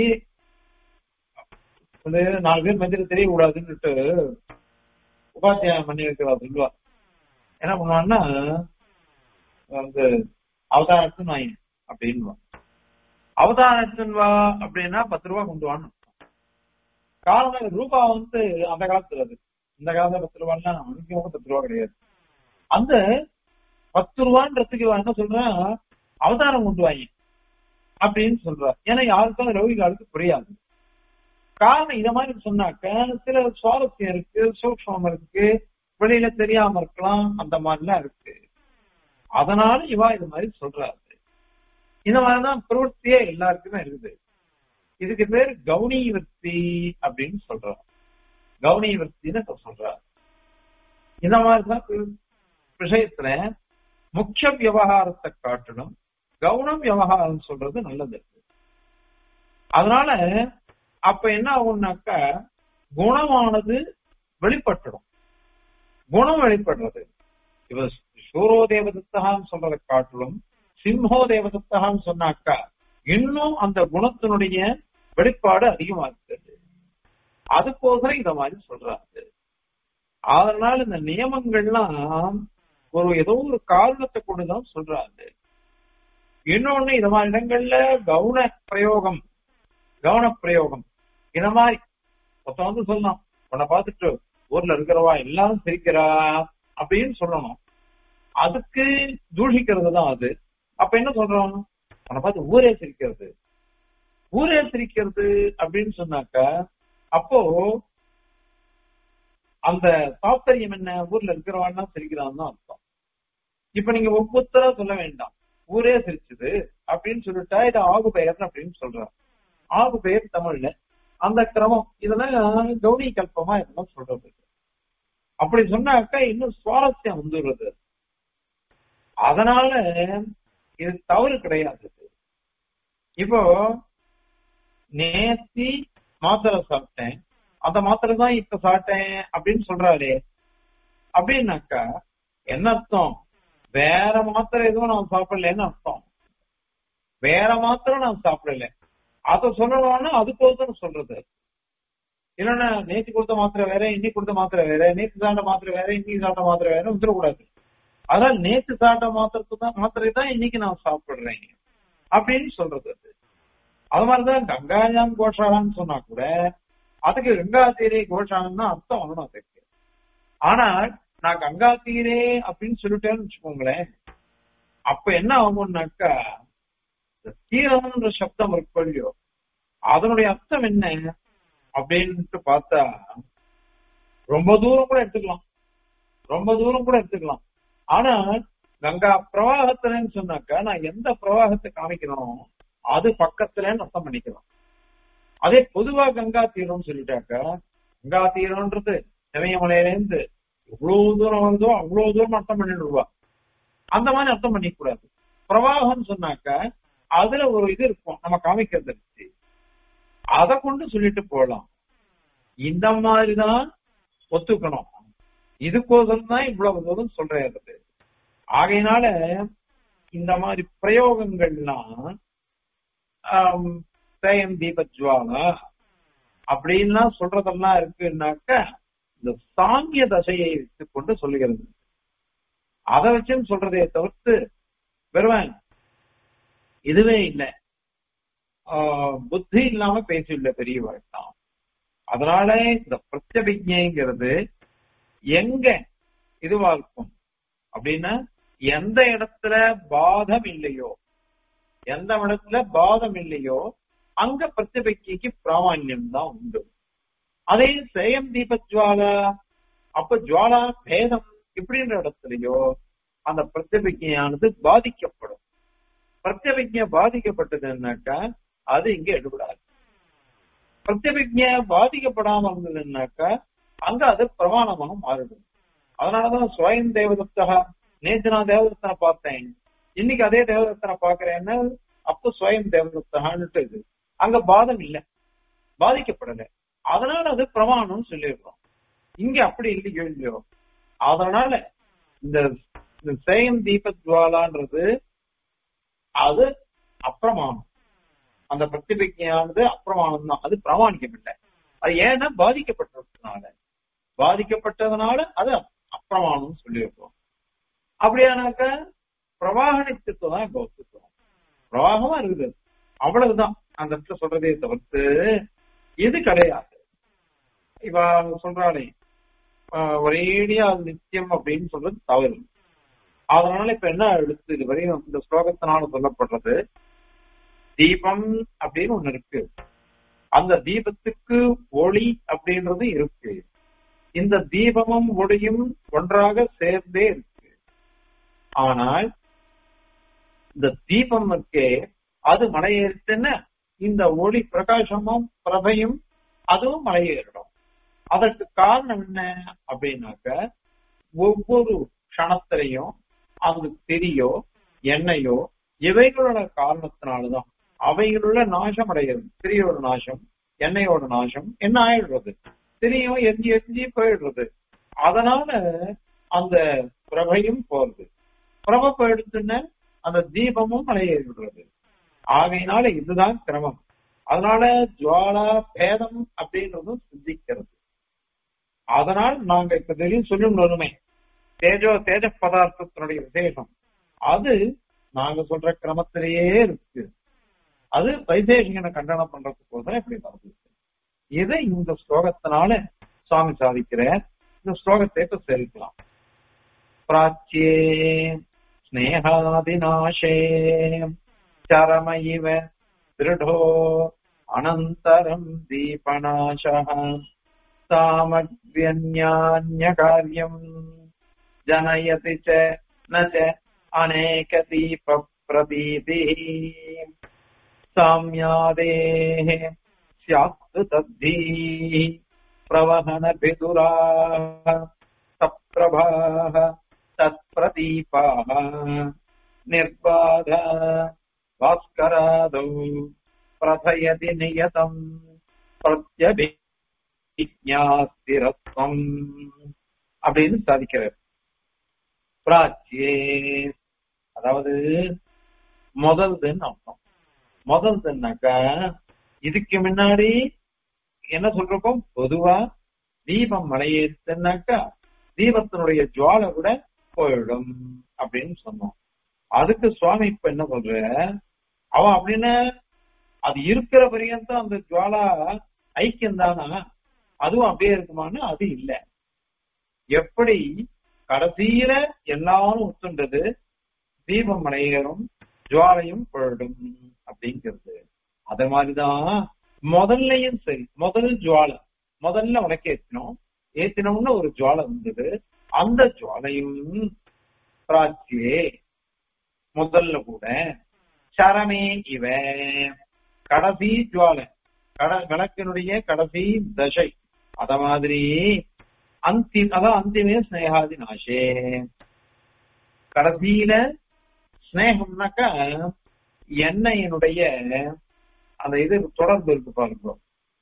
வந்து நாலு பேர் மத்தியில தெரியக்கூடாதுன்னுட்டு உபாத்தியாயம் பண்ணி வைக்கிறா சொல்லுவா என்ன பண்ணுவான்னா வந்து அவதாரத்தின் வாங்க அப்படின்னு அவதாரத்தின் வா அப்படின்னா பத்து ரூபா கொண்டு வான்னு காரணம் ரூபா வந்து அந்த காலத்துல அது இந்த காலத்துல பத்து ரூபான்னா அன்னைக்கு பத்து ரூபா கிடையாது அந்த பத்து ரூபான்றதுக்கு என்ன சொல்றேன் அவதாரம் கொண்டு வாங்க அப்படின்னு சொல்ற ஏன்னா யாருக்கும் ரவிகாலுக்கு புரியாது காரணம் இத மாதிரி சொன்னாக்க சில சுவாரஸ்யம் இருக்கு சூக்ஷம் இருக்கு வெளியில தெரியாம இருக்கலாம் அந்த மாதிரிலாம் இருக்கு அதனால இவா இது மாதிரி சொல்றாரு இந்த மாதிரிதான் பிரவൃத்தியே எல்லாருக்குமே இருக்குது இதுக்கு பேர் கவுனி விற்பி அப்படின்னு சொல்றாங்க கவுனி விற்பின்னு சொல்றாரு இந்த மாதிரிதான் விஷயத்துல முக்கிய விவகாரத்தை காட்டிலும் கவுனம் விவகாரம் சொல்றது நல்லது அதனால அப்ப என்ன ஆகும்னாக்க குணமானது வெளிப்பட்டுடும் குணம் வெளிப்படுறது இவ சூரோ தேவதத்தகான்னு சொல்றதை காட்டிலும் சிம்ஹோ தேவதத்தகான்னு சொன்னாக்கா இன்னும் அந்த குணத்தினுடைய வெளிப்பாடு அதிகமா இருக்குது அதுக்கோசரம் இத மாதிரி சொல்றாரு அதனால இந்த நியமங்கள்லாம் ஒரு ஏதோ ஒரு காரணத்தை கொண்டுதான் சொல்றாங்க இன்னொன்னு இது மாதிரி இடங்கள்ல கவுன பிரயோகம் கவன பிரயோகம் இந்த மாதிரி ஒருத்தன் வந்து சொல்லலாம் உன்னை பார்த்துட்டு ஊர்ல இருக்கிறவா எல்லாரும் சிரிக்கிறா அப்படின்னு சொல்லணும் அதுக்கு தூஷிக்கிறது தான் அது அப்ப என்ன சொல்றோம் உன்னை பார்த்து ஊரே சிரிக்கிறது ஊரே சிரிக்கிறது அப்படின்னு சொன்னாக்கா அப்போ அந்த தாத்பரியம் என்ன ஊர்ல இருக்கிறவான்னா சிரிக்கிறான்னு தான் அர்த்தம் இப்ப நீங்க ஒவ்வொருத்தரா சொல்ல வேண்டாம் ஊரே சிரிச்சுது அப்படின்னு சொல்லிட்டா இது ஆகு பெயர் அப்படின்னு சொல்றாங்க ஆகு பெயர் தமிழ்ல அந்த கிரமம் இதெல்லாம் கௌரி கல்பமா இதெல்லாம் சொல்றது அப்படி சொன்னாக்கா இன்னும் சுவாரஸ்யம் வந்துடுறது அதனால இது தவறு கிடையாது இப்போ நேத்தி மாத்திரை சாப்பிட்டேன் அந்த மாத்திரை தான் இப்ப சாப்பிட்டேன் அப்படின்னு சொல்றாரு அப்படின்னாக்கா என்ன அர்த்தம் வேற மாத்திரை எதுவும் நான் சாப்பிடலன்னு அர்த்தம் வேற மாத்திரை நான் சாப்பிடல அத சொல்லணும்னா அதுக்கோசரம் சொல்றது இல்லைன்னா நேற்று கொடுத்த மாத்திரை வேற இன்னைக்கு கொடுத்த மாத்திரை வேற நேற்று சாப்பிட்ட மாத்திரை வேற இன்னைக்கு சாப்பிட்ட மாத்திரை வேற வந்துடக்கூடாது அதான் நேற்று சாப்பிட்ட மாத்திரத்து தான் மாத்திரை தான் இன்னைக்கு நான் சாப்பிடுறேன் அப்படின்னு சொல்றது அது அது மாதிரிதான் கங்காயாம் கோஷாலான்னு சொன்னா கூட அதுக்கு கங்கா தீரே கோஷாலம் தான் அர்த்தம் வரணும் அதுக்கு ஆனால் நான் கங்கா தீரே அப்படின்னு சொல்லிட்டேன்னு வச்சுக்கோங்களேன் அப்ப என்ன ஆகும்னாக்கா தீரம்ன்ற சப்தம் இருக்கு இல்லையோ அதனுடைய அர்த்தம் என்ன அப்படின்ட்டு பார்த்தா ரொம்ப தூரம் கூட எடுத்துக்கலாம் ரொம்ப தூரம் கூட எடுத்துக்கலாம் ஆனா கங்கா பிரவாகத்துலன்னு சொன்னாக்கா நான் எந்த பிரவாகத்தை காமிக்கிறோம் அது பக்கத்துலன்னு அர்த்தம் பண்ணிக்கலாம் அதே பொதுவா கங்கா தீரம்னு சொல்லிட்டாக்கா கங்கா தீரம்ன்றது இமயமலையிலேருந்து எவ்வளவு தூரம் வருதோ அவ்வளவு தூரம் அர்த்தம் பண்ணிடுவா அந்த மாதிரி அர்த்தம் பண்ணிக்க கூடாது பிரவாகம் சொன்னாக்கா அதுல ஒரு இது இருக்கும் நம்ம காமிக்கிறது இருக்கு அதை கொண்டு சொல்லிட்டு போகலாம் இந்த மாதிரிதான் ஒத்துக்கணும் இதுக்கோசரம் தான் இவ்வளவு தூரம் சொல்றது ஆகையினால இந்த மாதிரி பிரயோகங்கள்லாம் சேயம் தீபஜ்வாலா அப்படின்லாம் சொல்றதெல்லாம் இருக்குன்னாக்க இந்த சாங்கிய தசையை வைத்துக் கொண்டு சொல்லுகிறது அதை வச்சுன்னு சொல்றதே தவிர்த்து வெறுவன் இதுவே இல்லை புத்தி இல்லாம பேசியுள்ள பெரியவர் தான் அதனால இந்த பிரத்யபிஜைங்கிறது எங்க இதுவா இருக்கும் அப்படின்னா எந்த இடத்துல பாதம் இல்லையோ எந்த இடத்துல பாதம் இல்லையோ அங்க பிரத்யபிக்கைக்கு பிராமான்யம் தான் உண்டு அதே சேயம் தீபஜ்வாலா அப்ப ஜுவாலா பேதம் இப்படின்ற இடத்துலயோ அந்த பிரத்யபிக்கையானது பாதிக்கப்படும் பிரத்யபிஜ பாதிக்கப்பட்டதுன்னாக்கா அது இங்க எடுபடாது பிரத்யபிஜ பாதிக்கப்படாம இருந்ததுன்னாக்கா அங்க அது பிரமாணமாக மாறிடும் அதனாலதான் சுவயம் தேவதத்தகா நேற்று நான் தேவதத்தனை பார்த்தேன் இன்னைக்கு அதே தேவதத்தனை பாக்குறேன்னா அப்ப சுவயம் தேவதத்தகான்னுட்டு இது அங்க பாதம் இல்ல பாதிக்கப்படல அதனால அது பிரமாணம்னு சொல்லிடுறோம் இங்க அப்படி இல்லையோ இல்லையோ அதனால இந்த சேயம் தீபத்வாலான்றது அது அப்பிரமாணம் அந்த பிரதிபிக்கையானது அப்பிரமாணம் தான் அது பிரமாணிக்கம் இல்லை அது ஏன்னா பாதிக்கப்பட்டதுனால பாதிக்கப்பட்டதுனால அது அப்பிரமாணம் சொல்லியிருக்கோம் அப்படியானாக்க பிரவாக நித்தியத்துவம் தான் கௌத்துவம் பிரவாகமா இருக்குது அவ்வளவுதான் அந்த இடத்துல சொல்றதே தவிர்த்து இது கிடையாது இவ சொல்றாளே ஒரேடியா அது நித்தியம் அப்படின்னு சொல்றது தவறு அதனால இப்ப என்ன எடுத்து இது வரையும் இந்த ஸ்லோகத்தினால சொல்லப்படுறது தீபம் அப்படின்னு ஒண்ணு இருக்கு அந்த தீபத்துக்கு ஒளி அப்படின்றது இருக்கு இந்த தீபமும் ஒளியும் ஒன்றாக சேர்ந்தே இருக்கு ஆனால் இந்த தீபம் இருக்கே அது மலையேறிச்சுன்னா இந்த ஒளி பிரகாசமும் பிரபையும் அதுவும் மலையேறிடும் அதற்கு காரணம் என்ன அப்படின்னாக்க ஒவ்வொரு க்ஷணத்திலையும் அது திரியோ எண்ணெயோ இவைகளோட காரணத்தினாலதான் அவைகளுள்ள நாசம் அடைகிறது திரியோட நாசம் எண்ணெயோட நாசம் என்ன ஆயிடுறது திரியும் எஞ்சி எஞ்சி போயிடுறது அதனால அந்த பிரபையும் போறது பிரபை போயிடுச்சுன்னா அந்த தீபமும் மலையேறிடுறது ஆகையினால இதுதான் கிரமம் அதனால ஜுவாலா பேதம் அப்படின்றதும் சிந்திக்கிறது அதனால் நாங்க இப்ப தெரியும் சொல்லணுமே தேஜோ தேஜ பதார்த்தத்தினுடைய விசேஷம் அது நாங்க சொல்ற கிரமத்திலேயே இருக்கு அது வைதேசிகனை கண்டனம் பண்றதுக்கு தான் இப்படி வருது இதை இந்த ஸ்லோகத்தினால சுவாமி சாதிக்கிற இந்த ஸ்லோகத்தை இப்ப சேரிக்கலாம் பிராச்சியே ஸ்னேகாதிநாசே சரம இவ திருடோ அனந்தரம் தீபநாசः सामग्र्यन्यान्यकार्यम् जनयति च न च अनेकदीपप्रतीतिः साम्यादेः स्यात् तद्धिः प्रवहनभिदुराः सप्रभाः तत्प्रदीपाः निर्बाध भास्करादौ प्रथयति नियतम् प्रत्यभि விஜாஸ்திரத்வம் அப்படின்னு சாதிக்கிறார் பிராச்சியே அதாவது முதல்துன்னு அர்த்தம் முதல்துன்னாக்கா இதுக்கு முன்னாடி என்ன சொல்றோம் பொதுவா தீபம் மலையேத்துனாக்கா தீபத்தினுடைய ஜுவாலை கூட போயிடும் அப்படின்னு சொன்னோம் அதுக்கு சுவாமி இப்ப என்ன சொல்ற அவன் அப்படின்னு அது இருக்கிற பரியந்தம் அந்த ஜுவாலா ஐக்கியம் தானா அதுவும் அப்படியே இருக்குமான்னு அது இல்ல எப்படி கடைசியில எல்லாரும் ஒத்துண்டது தீபம் அணையரும் ஜுவாலையும் பொருடும் அப்படிங்கிறது அது மாதிரிதான் முதல்லையும் சரி முதல் ஜுவாலை முதல்ல உனக்கு ஏத்தினோம் ஏத்தினோம்னு ஒரு ஜுவாலை வந்தது அந்த ஜுவாலையும் பிராச்சியே முதல்ல கூட சரமே இவ கடைசி ஜுவாலை கட விளக்கினுடைய கடைசி தசை அத மாதிரி அந்தி அதான் அந்திமே ஸ்னேகாதி நாசே கடைசியில ஸ்னேகம்னாக்கா எண்ணெயினுடைய அந்த இது தொடர்பு இருக்கு பாருங்க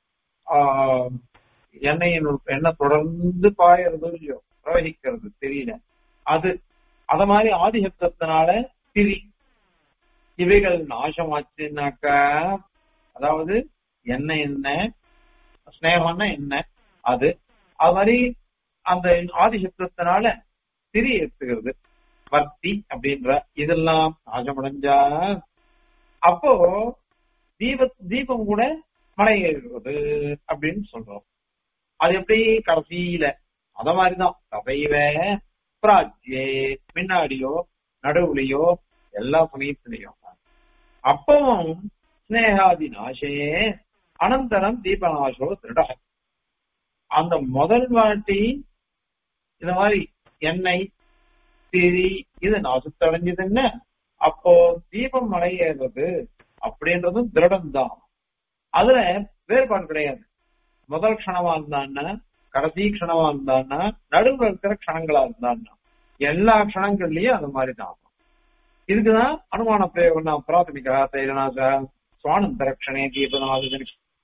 ஆஹ் எண்ணெயின் எண்ணெய் தொடர்ந்து பாயறது இல்லையோ பிரவகிக்கிறது தெரியல அது அத மாதிரி ஆதிசப்தத்தினால திரி இவைகள் நாசமாச்சுன்னாக்கா அதாவது என்ன என்ன ஸ்னேகம்னா என்ன அது அது மாதிரி அந்த ஆதிசப்தத்தினால திரி ஏற்றுகிறது வர்த்தி அப்படின்ற இதெல்லாம் நாசமடைஞ்சா அப்போ தீப தீபம் கூட மலை ஏறுவது அப்படின்னு சொல்றோம் அது எப்படி கடைசியில அத மாதிரிதான் கதைவ பிராச்சியே முன்னாடியோ நடுவுலையோ எல்லா சமயத்திலையும் அப்பவும் ஸ்னேகாதி நாசே அனந்தரம் தீபநாசோ திருட அந்த முதல் வாட்டி இந்த மாதிரி எண்ணெய் திரி இது நாசத்தடைஞ்சதுன்னு அப்போ தீபம் மலையேறது அப்படின்றதும் திருடம் தான் அதுல வேறுபாடு கிடையாது முதல் க்ஷணமா இருந்தான்னா கடைசி க்ஷணமா இருந்தான்னா நடுவில் இருக்கிற க்ஷணங்களா இருந்தான்னா எல்லா க்ஷணங்கள்லயும் அது மாதிரி தான் இதுக்குதான் அனுமான பிரயோகம் தான் பிராத்தமிகா தைரநாச சுவானந்தரக்ஷணே தீபநாத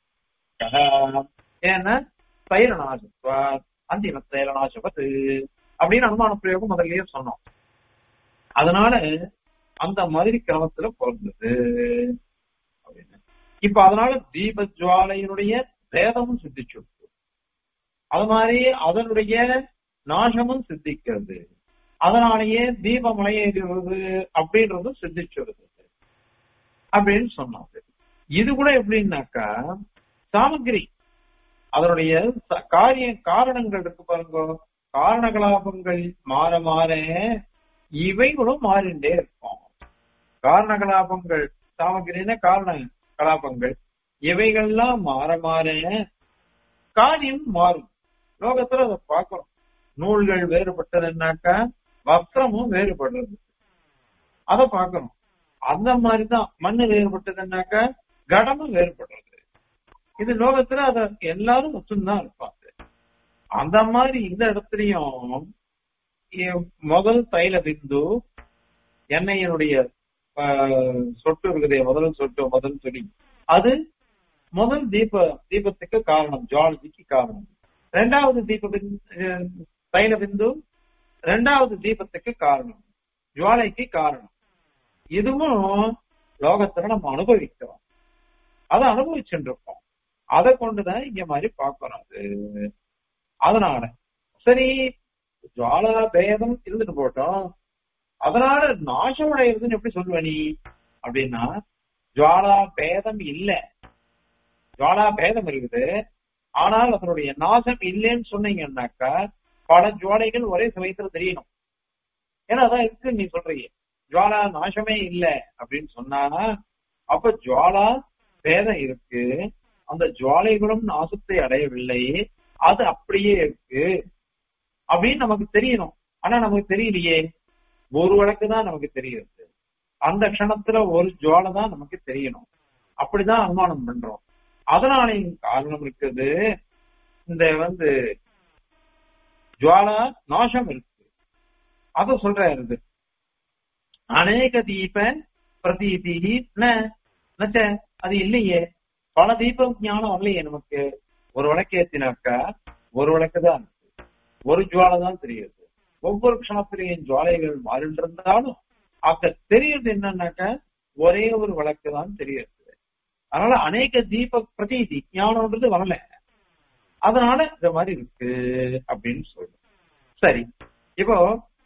ஏன்னா தைரநாசத்வா அந்திம தைரநாசபத்து அப்படின்னு அனுமான பிரயோகம் முதல்லயே சொன்னோம் அதனால அந்த மாதிரி கிரமத்துல பிறந்தது அப்படின்னு இப்ப அதனால தீப ஜுவாலையினுடைய பேதமும் சித்திச்சு அது மாதிரி அதனுடைய நாசமும் சித்திக்கிறது அதனாலேயே தீப மலையேறுவது அப்படின்றது சித்திச்சுறது அப்படின்னு சொன்னாங்க இது கூட எப்படின்னாக்கா சாமகிரி அதனுடைய காரிய காரணங்கள் இருக்கு பாருங்க காரணகலாபங்கள் மாற மாற இவைகளும் மாறிண்டே இருக்கும் காரணகலாபங்கள் சாமகிரின காரண கலாபங்கள் இவைகள்லாம் மாற மாற காரியம் மாறும் லோகத்துல அதை பார்க்கிறோம் நூல்கள் வேறுபட்டதுன்னாக்கா வஸ்திரமும் வேறுபடுறது அதை பார்க்கணும் அந்த மாதிரிதான் மண்ணு வேறுபட்டதுன்னாக்கா கடமும் வேறுபடுறது இது லோகத்துல அத எல்லாரும் ஒத்துந்தான் இருப்பாங்க அந்த மாதிரி இந்த இடத்துலயும் முதல் தைல பிந்து எண்ணெயினுடைய சொட்டு இருக்குதே முதல் சொட்டு முதல் துணி அது முதல் தீப தீபத்துக்கு காரணம் ஜுவாலஜிக்கு காரணம் ரெண்டாவது தீப தைல பிந்து ரெண்டாவது தீபத்துக்கு காரணம் ஜுவாலைக்கு காரணம் இதுவும் லோகத்துல நம்ம அனுபவிக்கிறோம் அதை அனுபவிச்சுட்டு இருக்கோம் அதை கொண்டுதான் இங்க மாதிரி பார்க்கணும் அது அதனால சரி ஜுவாலா பேதம் இருந்துட்டு போட்டோம் அதனால நாசம் அடைகிறதுன்னு எப்படி சொல்லுவ நீ அப்படின்னா ஜுவாலா பேதம் இல்ல ஜுவாலா பேதம் இருக்குது ஆனால் அதனுடைய நாசம் இல்லைன்னு சொன்னீங்கன்னாக்கா பல ஜுவாலைகள் ஒரே சமயத்துல தெரியணும் ஏன்னா அதான் இருக்கு நீ சொல்றீங்க ஜுவாலா நாசமே இல்ல அப்படின்னு சொன்னா அப்ப ஜுவாலா பேதம் இருக்கு அந்த ஜுவாலைகளும் நாசத்தை அடையவில்லை அது அப்படியே இருக்கு அப்படின்னு நமக்கு தெரியணும் ஆனா நமக்கு தெரியலையே ஒரு வழக்கு தான் நமக்கு தெரியுது அந்த க்ஷணத்துல ஒரு ஜுவாலை தான் நமக்கு தெரியணும் அப்படிதான் அனுமானம் பண்றோம் அதனாலையும் காரணம் இருக்குது இந்த வந்து ஜுவாலா நாசம் இருக்கு அத சொல்றாரு அநேக தீப பிரதீதி நச்ச அது இல்லையே பல தீப ஞானம் வரலையே நமக்கு ஒரு விளக்கு ஏத்தினாக்கா ஒரு விளக்கு தான் இருக்கு ஒரு ஜுவாலை தான் தெரியுது ஒவ்வொரு க்ஷணத்திலையும் ஜுவாலைகள் மாறின்றிருந்தாலும் அங்க தெரியுது என்னன்னாக்கா ஒரே ஒரு விளக்கு தான் தெரியுது அதனால அநேக தீப பிரதீதி ஞானம்ன்றது வரல அதனால இந்த மாதிரி இருக்கு அப்படின்னு சொல்றோம் சரி இப்போ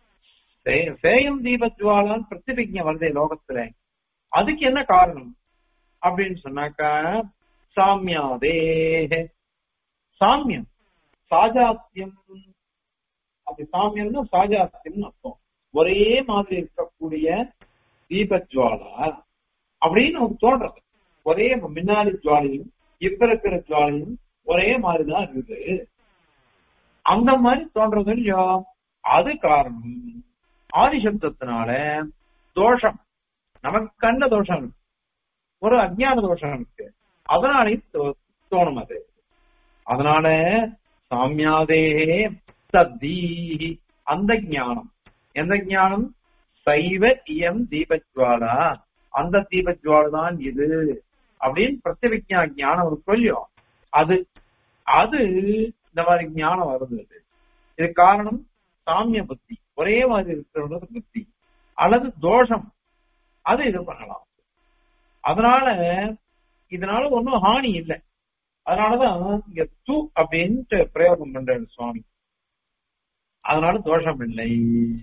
சேயம் தீப ஜுவாலான் பிரதிபிக்ஞ வருதே லோகத்துல அதுக்கு என்ன காரணம் அப்படின்னு சொன்னாக்கா சாமியாதே சாமியம் சாஜாத்தியம் அப்படி சாமியம்னா சாஜாத்தியம் அர்த்தம் ஒரே மாதிரி இருக்கக்கூடிய தீபஜுவாலா அப்படின்னு நமக்கு தோன்றது ஒரே முன்னாடி ஜுவாலையும் இப்ப இருக்கிற ஜுவாலையும் ஒரே மாதிரிதான் இருக்குது அந்த மாதிரி தோன்றது இல்லையோ அது காரணம் ஆதிசப்தத்தினால தோஷம் நமக்கு கண்ட தோஷம் இருக்கு ஒரு அஜ்ஞான தோஷம் இருக்கு அதனாலையும் தோணும் அது அதனால சாமியாதே சத்தி அந்த ஞானம் எந்த ஞானம் சைவ இயம் தீபஜ்வாலா அந்த தீபஜ்வாலா தான் இது அப்படின்னு பிரத்யவிஜா ஞானம் ஒரு சொல்லியும் அது அது இந்த மாதிரி ஞானம் வருது அது இது காரணம் சாமிய புத்தி ஒரே மாதிரி இருக்கிறது புத்தி அல்லது தோஷம் அது இது பண்ணலாம் அதனால இதனால ஒன்றும் ஹானி இல்லை அதனாலதான் இங்க து அப்படின்ட்டு பிரயோகம் பண்றாரு சுவாமி அதனால தோஷம் இல்லை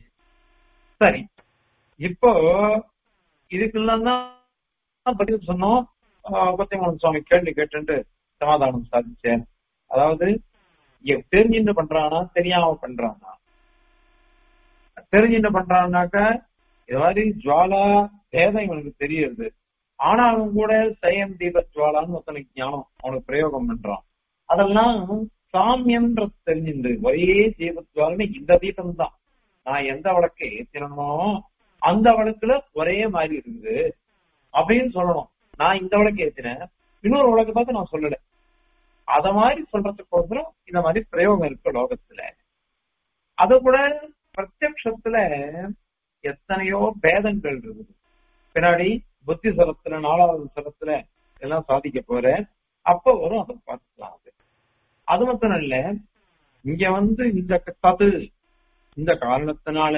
சரி இப்போ இதுக்கெல்லாம் தான் பதில் சொன்னோம் பத்தியமோகன் சுவாமி கேள்வி கேட்டு சமாதானம் சாதிச்சேன் அதாவது தெரிஞ்சுட்டு பண்றானா தெரியாம பண்றானா தெரிஞ்சுட்டு பண்றான்னாக்க இது மாதிரி ஜுவாலா வேதம் இவனுக்கு தெரியுது ஆனாலும் கூட சயம் தீப ஜுவாலான்னு ஒருத்தனுக்கு ஞானம் அவனுக்கு பிரயோகம் பண்றான் அதெல்லாம் சாமியன்ற தெரிஞ்சுண்டு ஒரே தீபத்வாலன்னு இந்த தீபம் தான் நான் எந்த வழக்கு ஏத்தினோ அந்த வழக்குல ஒரே மாதிரி இருக்குது அப்படின்னு சொல்லணும் நான் இந்த வழக்கு ஏத்தினேன் இன்னொரு வழக்கு பார்த்து நான் சொல்லல அத மாதிரி சொல்றதுக்கோசரம் இந்த மாதிரி பிரயோகம் இருக்கு லோகத்துல அது கூட பிரத்யக்ஷத்துல எத்தனையோ பேதங்கள் இருக்குது பின்னாடி புத்தி சலத்துல நாலாவது சலத்துல எல்லாம் சாதிக்க போற அப்ப வரும் அதை பார்த்துக்கலாம் அது அது மட்டும் இல்ல இங்க வந்து இந்த தது இந்த காரணத்தினால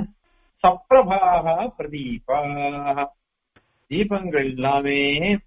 சப்ரபாக பிரதீபா தீபங்கள் எல்லாமே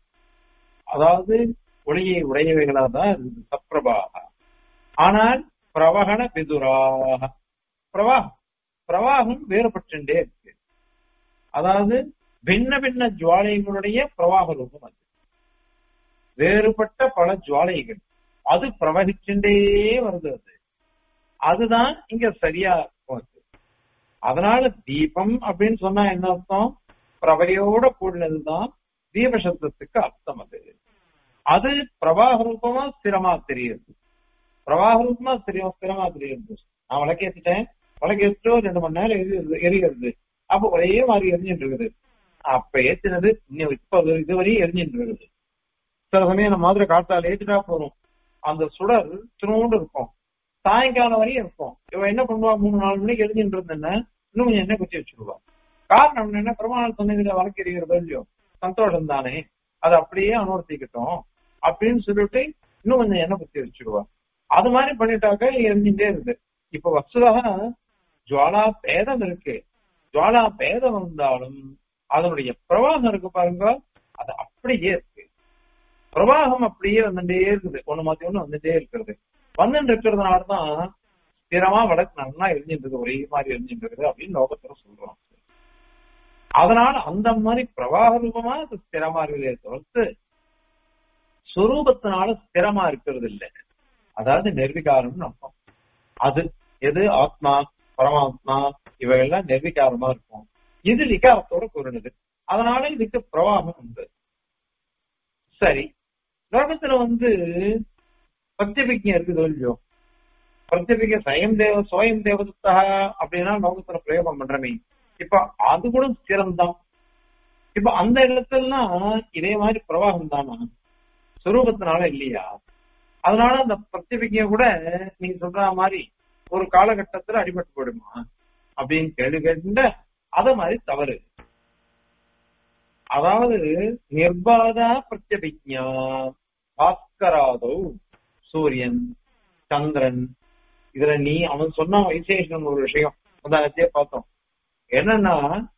அதாவது ஒளியை உடையவைகளா தான் இருக்குது சப்ரபாக ஆனால் பிரவகண விதுராக பிரவாகம் பிரவாகம் வேறுபட்டுட்டே இருக்கு அதாவது பின்ன பின்ன ஜுவாலைகளுடைய பிரவாக ரூபம் அது வேறுபட்ட பல ஜுவாலைகள் அது பிரவகிச்சுட்டே வருது அது அதுதான் இங்க சரியா இருக்கும் அது அதனால தீபம் அப்படின்னு சொன்னா என்ன அர்த்தம் பிரபையோட கூடினதுதான் தீப சப்தத்துக்கு அர்த்தம் அது அது பிரவாக ரூபமா ஸ்திரமா தெரியுது பிரவாக ரூபமா ஸ்திரம் ஸ்திரமா தெரியுது நான் விளக்கேற்றிட்டேன் விளக்கேற்றோ ரெண்டு மணி நேரம் எரி எரிகிறது அப்ப ஒரே மாதிரி எரிஞ்சுட்டு இருக்குது அப்ப ஏத்தினது இன்னும் இப்ப இதுவரையும் எரிஞ்சுட்டு இருக்குது சில சமயம் நம்ம மாதிரி காட்டால் ஏற்றிட்டா போறோம் அந்த சுடர் திரும்ப இருக்கும் சாயங்காலம் வரையும் இருக்கும் இவன் என்ன பண்ணுவா மூணு நாலு மணிக்கு எரிஞ்சுட்டு இருந்தேன்னா இன்னும் கொஞ்சம் எண்ணெய் குத்தி வச்சுடுவா காரணம் என்ன பெருமாள் சொன்னதுல வழக்கு எரிகிறதோ இல்லையோ சந்தோஷம் தானே அதை அப்படியே அனுவர்த்திக்கிட்டோம் அப்படின்னு சொல்லிட்டு இன்னும் கொஞ்சம் எண்ணெய் குத்தி வச்சுடுவா அது மாதிரி பண்ணிட்டாக்க எரிஞ்சுட்டே இருக்கு இப்ப வசுதாக ஜுவாலா பேதம் இருக்கு ஜுவாலா பேதம் வந்தாலும் அதனுடைய பிரவாகம் இருக்கு பாருங்க அது அப்படியே இருக்கு பிரவாகம் அப்படியே வந்துட்டே இருக்குது ஒண்ணு மாத்தி ஒண்ணு வந்துட்டே இருக்கிறது வந்துட்டு இருக்கிறதுனாலதான் ஸ்திரமா வடக்கு நல்லா எரிஞ்சிட்டு இருக்கு ஒரே மாதிரி எரிஞ்சிட்டு இருக்குது அப்படின்னு லோகத்துல சொல்றோம் அதனால அந்த மாதிரி பிரவாக ரூபமா அது ஸ்திரமா இருக்குதே தவிர்த்து சுரூபத்தினால ஸ்திரமா இருக்கிறது இல்லை அதாவது நிர்விகாரம்னு அர்த்தம் அது எது ஆத்மா பரமாத்மா இவைகள்லாம் நிர்விகாரமா இருக்கும் இது விகாரத்தோட கூறினது அதனால இதுக்கு பிரவாகம் உண்டு சரி லோகத்துல வந்து பிரத்யபிக்ஞம் இருக்குது இல்லையோ பிரத்யபிக்க சயம் தேவ சோயம் தேவதத்தா அப்படின்னா லோகத்துல பிரயோகம் பண்றமே இப்ப அது கூட ஸ்திரம்தான் இப்ப அந்த இடத்துலலாம் இதே மாதிரி பிரவாகம் தானா சுரூபத்தினால இல்லையா அதனால அந்த பிரத்யபிக்க கூட நீங்க சொல்ற மாதிரி ஒரு காலகட்டத்துல அடிபட்டு போயிடுமா அப்படின்னு கேள்வி கேட்டு அத மாதிரி தவறு அதாவது நிர்பாதா பிரத்யபிக்ஞா பாஸ்கராதோ சூரியன் சந்திரன் இதுல நீ அவன் சொன்ன வைசேஷன் ஒரு விஷயம் உதாரணத்தையே பார்த்தோம் என்னன்னா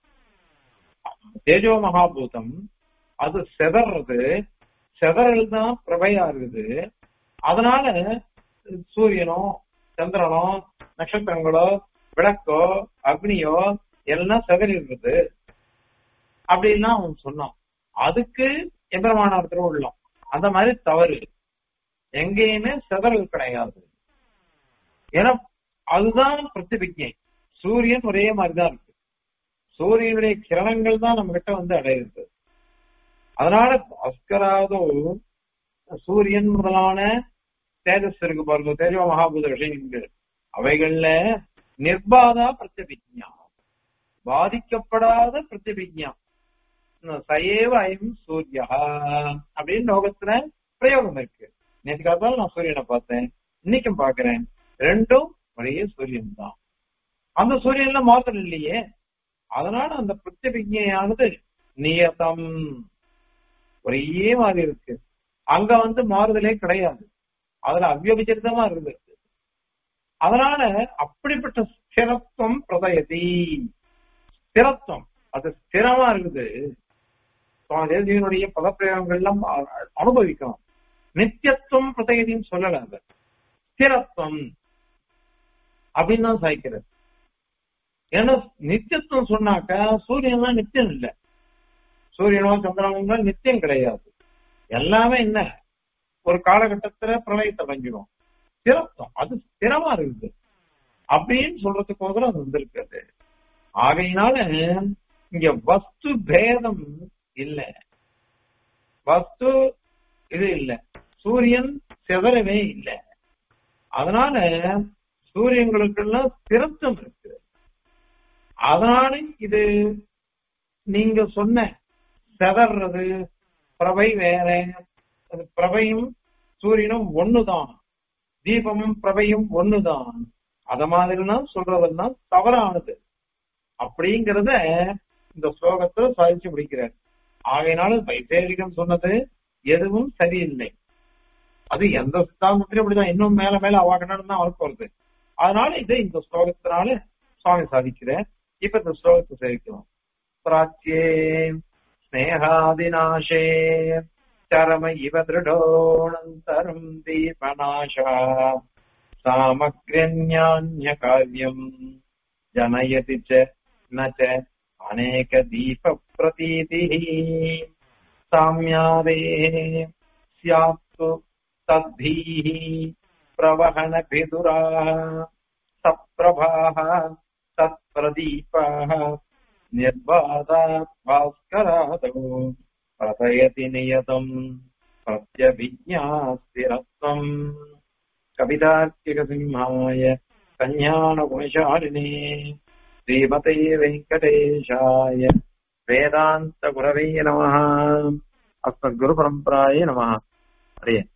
தேஜோ மகாபூதம் அது செதறது செதறல் தான் பிரபையா இருக்குது அதனால சூரியனோ சந்திரனோ நட்சத்திரங்களோ விளக்கோ அக்னியோ எல்லாம் செதறிடுறது அப்படின்னா அவன் சொன்னான் அதுக்கு எம்பெருமானார் திருவுள்ளம் அந்த மாதிரி தவறு எங்கேயுமே செதறல் கிடையாது ஏன்னா அதுதான் பிரதிபிக்ஞை சூரியன் ஒரே மாதிரிதான் இருக்கு சூரியனுடைய கிரணங்கள் தான் நம்ம கிட்ட வந்து அடையுது அதனால அஸ்கராதோ சூரியன் முதலான தேஜஸ் இருக்கு பாருங்க தேஜோ மகாபூத விஷயங்கள் அவைகள்ல நிர்பாதா பிரத்யபிக்ஞா பாதிக்கப்படாத பிரத்யபிக்ஞா சயேவ அயம் சூர்யா அப்படின்னு லோகத்துல பிரயோகம் இருக்கு நேற்று காத்தாலும் நான் சூரியனை பார்த்தேன் இன்னைக்கும் பாக்குறேன் ரெண்டும் ஒரே சூரியன் தான் அந்த சூரியன்ல மாத்திரம் இல்லையே அதனால அந்த பிரத்யபிக்ஞையானது நியதம் ஒரே மாதிரி இருக்கு அங்க வந்து மாறுதலே கிடையாது அதுல அவ்யபிச்சிருத்தமா இருக்குது அதனால அப்படிப்பட்ட ஸ்திரத்துவம் பிரதயதி ஸ்திரத்துவம் அது ஸ்திரமா இருக்குது சுவாமி தேசியனுடைய பதப்பிரயோகங்கள் எல்லாம் அனுபவிக்கணும் நித்தியத்துவம் பிரதயதின்னு சொல்லல அது ஸ்திரத்துவம் அப்படின்னு தான் சாய்க்கிறது ஏன்னா நித்தியத்துவம் சொன்னாக்கா சூரியன்லாம் நித்தியம் இல்லை சூரியனோ சந்திரனோ நித்தியம் கிடையாது எல்லாமே என்ன ஒரு காலகட்டத்துல பிரளயத்தை வங்கிடும் ஸ்திரத்துவம் அது ஸ்திரமா இருக்குது அப்படின்னு சொல்றதுக்கோசரம் அது வந்திருக்கிறது ஆகையினால இங்க வஸ்து பேதம் இல்ல வஸ்து இது இல்ல சூரியன் சிதறவே இல்லை அதனால சூரியங்களுக்கெல்லாம் ஸ்திரத்துவம் இருக்கு அதனால இது நீங்க சொன்ன செதறது பிரபை வேற அது பிரபையும் சூரியனும் ஒண்ணுதான் தீபமும் பிரபையும் ஒண்ணுதான் அத மாதிரிலாம் சொல்றதெல்லாம் தவறானது அப்படிங்கறத இந்த ஸ்லோகத்துல சாதிச்சு முடிக்கிறார் ஆகையினால வைசேரிகம் சொன்னது எதுவும் சரியில்லை அது எந்த சித்தாந்தத்திலும் அப்படிதான் இன்னும் மேல மேல அவாகணும் தான் அவருக்கு வருது அதனால இதை இந்த ஸ்லோகத்தினால சுவாமி சாதிக்கிறார் இப்ப இந்த ஸ்லோகத்தை சேவிக்கிறோம் பிராச்சியே ஸ்னேகாதிநாசே चरम इव दृढोऽनन्तरम् दीपनाशा सामग्र्यन्यान्यकार्यम् जनयति च न च अनेकदीपप्रतीतिः साम्यादेः स्यात्तु तद्भिः प्रवहनभिदुराः सप्रभाः तत्प्रदीपाः निर्बाधात् भास्करादौ प्रथयति नियतम् प्रत्यभिज्ञास्तिरत्वम् कवितार्किकसिंहाय कन्याणगुणशालिने श्रीमते वेङ्कटेशाय वेदान्तगुरवे नमः अस्मद्गुरुपरम्पराय नमः हरे